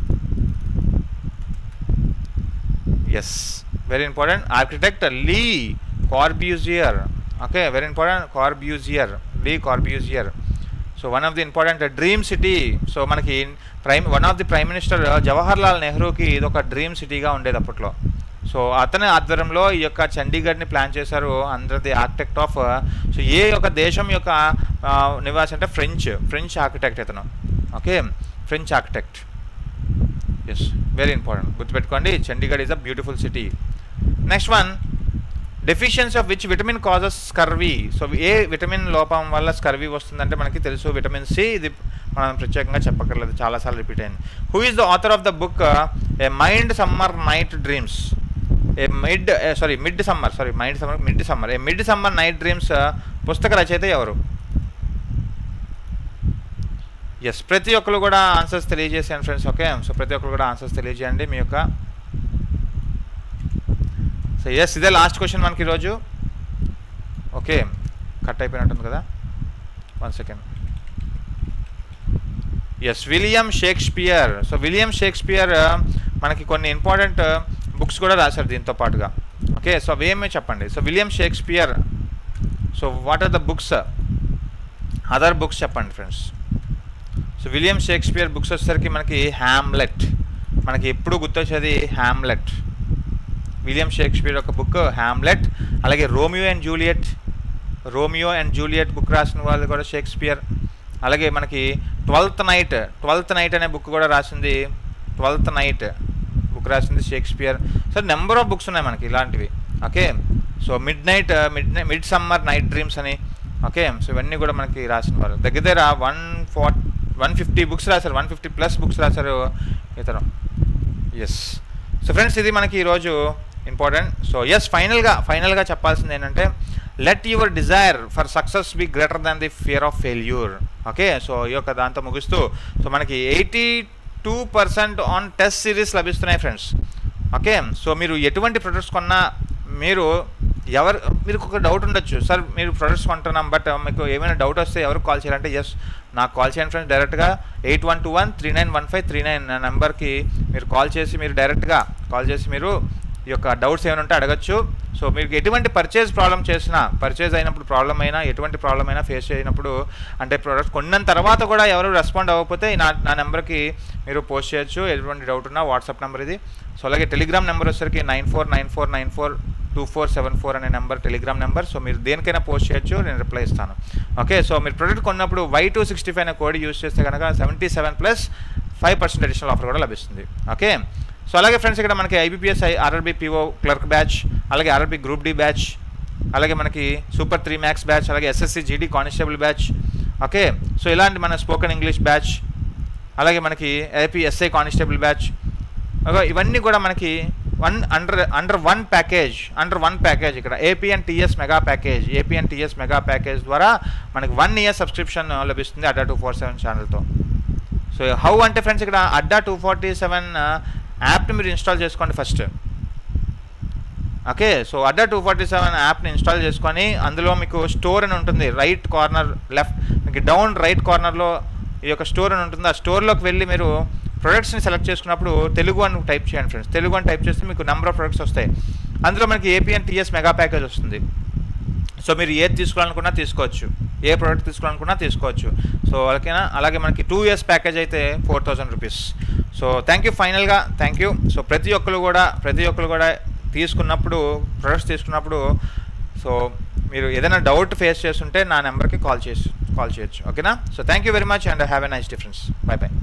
yes very important architect Le Corbusier okay very important Corbusier Le Corbusier so one of the important dream city so మనకి prime one of the prime minister Jawaharlal నెహ్రూకి ఇది ఒక dream సిటీగా ఉండేది అప్పట్లో సో అతని ఆధ్వర్యంలో ఈ యొక్క చండీగఢ్ని ప్లాన్ చేశారు under the architect of so ఏ యొక్క దేశం యొక్క నివాసి అంటే ఫ్రెంచ్ ఫ్రెంచ్ ఆర్కిటెక్ట్ ఇతను okay French architect yes very important గుర్తుపెట్టుకోండి Chandigarh is a beautiful city next one deficiency of which vitamin causes scurvy so ఏ విటమిన్ లోపం వల్ల స్కర్వీ వస్తుందంటే మనకి తెలుసు విటమిన్ సి ఇది మనం ప్రత్యేకంగా చెప్పక్కర్లేదు చాలాసార్లు రిపీట్ అయింది who is the author of the book a mind summer night dreams a mid sorry mid summer sorry mind summer mid summer a mid summer night dreams పుస్తక రచయిత ఎవరు ఎస్ ప్రతి ఒక్కరు కూడా ఆన్సర్స్ తెలియజేసాను ఫ్రెండ్స్ ఓకే సో ప్రతి ఒక్కరు కూడా ఆన్సర్స్ తెలియజేయండి మీ యొక్క సో ఎస్ ఇదే లాస్ట్ క్వశ్చన్ మనకి ఈరోజు ఓకే కట్ అయిపోయినట్టుంది కదా one second yes William Shakespeare so William Shakespeare మనకి కొన్ని ఇంపార్టెంట్ బుక్స్ కూడా రాశారు దీంతో పాటుగా ఓకే సో అవి ఏమే చెప్పండి so William Shakespeare so what are the books other books చెప్పండి friends so William Shakespeare books వచ్చేసరికి మనకి హ్యామ్లెట్ మనకి ఎప్పుడు గుర్తొచ్చేది హ్యామ్లెట్ విలియం షేక్స్పియర్ ఒక బుక్ హ్యామ్లెట్ అలాగే Romeo and Juliet Romeo and Juliet book రాసిన వాళ్ళు కూడా షేక్స్పియర్ అలాగే మనకి ట్వెల్త్ నైట్ ట్వెల్త్ నైట్ అనే బుక్ కూడా రాసింది ట్వెల్త్ నైట్ బుక్ రాసింది Shakespeare so number of books ఉన్నాయి మనకి ఇలాంటివి okay so mid night mid mid summer night dreams అని ఓకే సో ఇవన్నీ కూడా మనకి రాసిన వారు దగ్గర దగ్గర one for one fifty books రాశారు వన్ ఫిఫ్టీ ప్లస్ బుక్స్ రాశారు ఇతను ఎస్ సో ఫ్రెండ్స్ ఇది మనకి ఈరోజు ఇంపార్టెంట్ సో ఎస్ ఫైనల్గా ఫైనల్గా చెప్పాల్సింది ఏంటంటే let your desire for success be greater than the fear of failure okay so ఈ యొక్క దాంతో ముగిస్తూ సో మనకి eighty two percent on test series లభిస్తున్నాయి ఫ్రెండ్స్ ఓకే సో మీరు ఎటువంటి ప్రొడక్ట్స్ కొన్నా మీరు ఎవరు మీకు ఒక డౌట్ ఉండొచ్చు సార్ మీరు ప్రొడక్ట్స్ కొంటున్నాం బట్ మీకు ఏమైనా డౌట్ వస్తే ఎవరికి కాల్ చేయాలంటే ఎస్ నాకు కాల్ చేయండి ఫ్రెండ్స్ డైరెక్ట్గా eight one two one three nine one five three nine నెంబర్కి మీరు కాల్ చేసి మీరు డైరెక్ట్గా కాల్ చేసి మీరు ఈ యొక్క డౌట్స్ ఏమైనా ఉంటే అడగచ్చు సో మీకు ఎటువంటి పర్చేజ్ ప్రాబ్లం చేసినా పర్చేజ్ అయినప్పుడు ప్రాబ్లం అయినా ఎటువంటి ప్రాబ్లం అయినా ఫేస్ అయినప్పుడు అంటే ప్రోడక్ట్ కొన్న తర్వాత కూడా ఎవరు రెస్పాండ్ అవ్వకపోతే నా నా నెంబర్కి మీరు పోస్ట్ చేయొచ్చు ఎటువంటి డౌట్ ఉన్నా వాట్సాప్ నెంబర్ ఇది సో అలాగే టెలిగ్రామ్ నెంబర్ వచ్చేసరికి nine four nine four nine four two four seven four అనే నెంబర్ టెలిగ్రామ్ నెంబర్ సో మీరు దేనికైనా పోస్ట్ చేయొచ్చు నేను రిప్లై ఇస్తాను ఓకే సో మీరు ప్రోడక్ట్ కొన్నప్పుడు వై టూ సిక్స్టీ ఫైవ్ అనే కోడ్ యూస్ చేస్తే కనుక seventy seven plus five percent additional offer కూడా లభిస్తుంది ఓకే సో అలాగే ఫ్రెండ్స్ ఇక్కడ మనకి IBPS RRB PO clerk batch అలాగే ఆర్ఆర్బీ గ్రూప్ డి బ్యాచ్ అలాగే మనకి సూపర్ త్రీ మ్యాక్స్ బ్యాచ్ అలాగే SSC GD constable batch okay so ఇలాంటి మన స్పోకెన్ ఇంగ్లీష్ బ్యాచ్ అలాగే మనకి ఏపీ ఎస్ఐ కానిస్టేబుల్ బ్యాచ్ ఇవన్నీ కూడా మనకి one under under one package under one package ఇక్కడ AP and TS mega package AP and TS mega package ద్వారా మనకి వన్ ఇయర్ సబ్స్క్రిప్షన్ లభిస్తుంది అడ్డా టూ ఫోర్ సెవెన్ ఛానల్తో సో హౌ అంటే ఫ్రెండ్స్ ఇక్కడ అడ్డా టూ ఫార్టీ సెవెన్ యాప్ని మీరు ఇన్స్టాల్ చేసుకోండి first okay so Adda two forty seven యాప్ని ఇన్స్టాల్ చేసుకొని అందులో మీకు స్టోర్ అని ఉంటుంది రైట్ కార్నర్ లెఫ్ట్ మీకు డౌన్ రైట్ కార్నర్లో ఈ యొక్క స్టోర్ అని ఉంటుంది ఆ స్టోర్లోకి వెళ్ళి మీరు ప్రొడక్ట్స్ని సెలెక్ట్ చేసుకున్నప్పుడు తెలుగు అని టైప్ చేయండి ఫ్రెండ్స్ తెలుగు అని టైప్ చేస్తే మీకు నెంబర్ ఆఫ్ ప్రొడక్ట్స్ వస్తాయి అందులో మనకి ఏపీఎన్ టీఎస్ మెగా ప్యాకేజ్ వస్తుంది సో మీరు ఏది తీసుకోవాలనుకున్నా తీసుకోవచ్చు ఏ ప్రోడక్ట్ తీసుకోవాలనుకున్నా తీసుకోవచ్చు సో వాళ్ళకైనా అలాగే మనకి టూ ఇయర్స్ ప్యాకేజ్ అయితే four thousand rupees so thank you ఫైనల్గా థ్యాంక్ యూ సో ప్రతి ఒక్కరు కూడా ప్రతి ఒక్కరు కూడా తీసుకున్నప్పుడు ప్రొడక్ట్స్ తీసుకున్నప్పుడు సో మీరు ఏదైనా డౌట్ ఫేస్ చేస్తుంటే నా నెంబర్కి కాల్ చేసి కాల్ చేయొచ్చు ఓకేనా so thank you very much and have a nice difference bye bye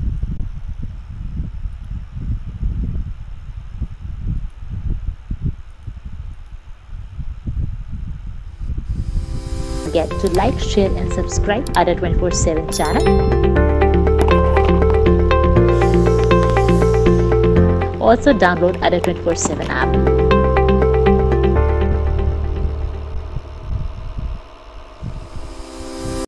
Forget to like, share, and subscribe Ada 24 7 channel. Also, download Ada 24 7 app.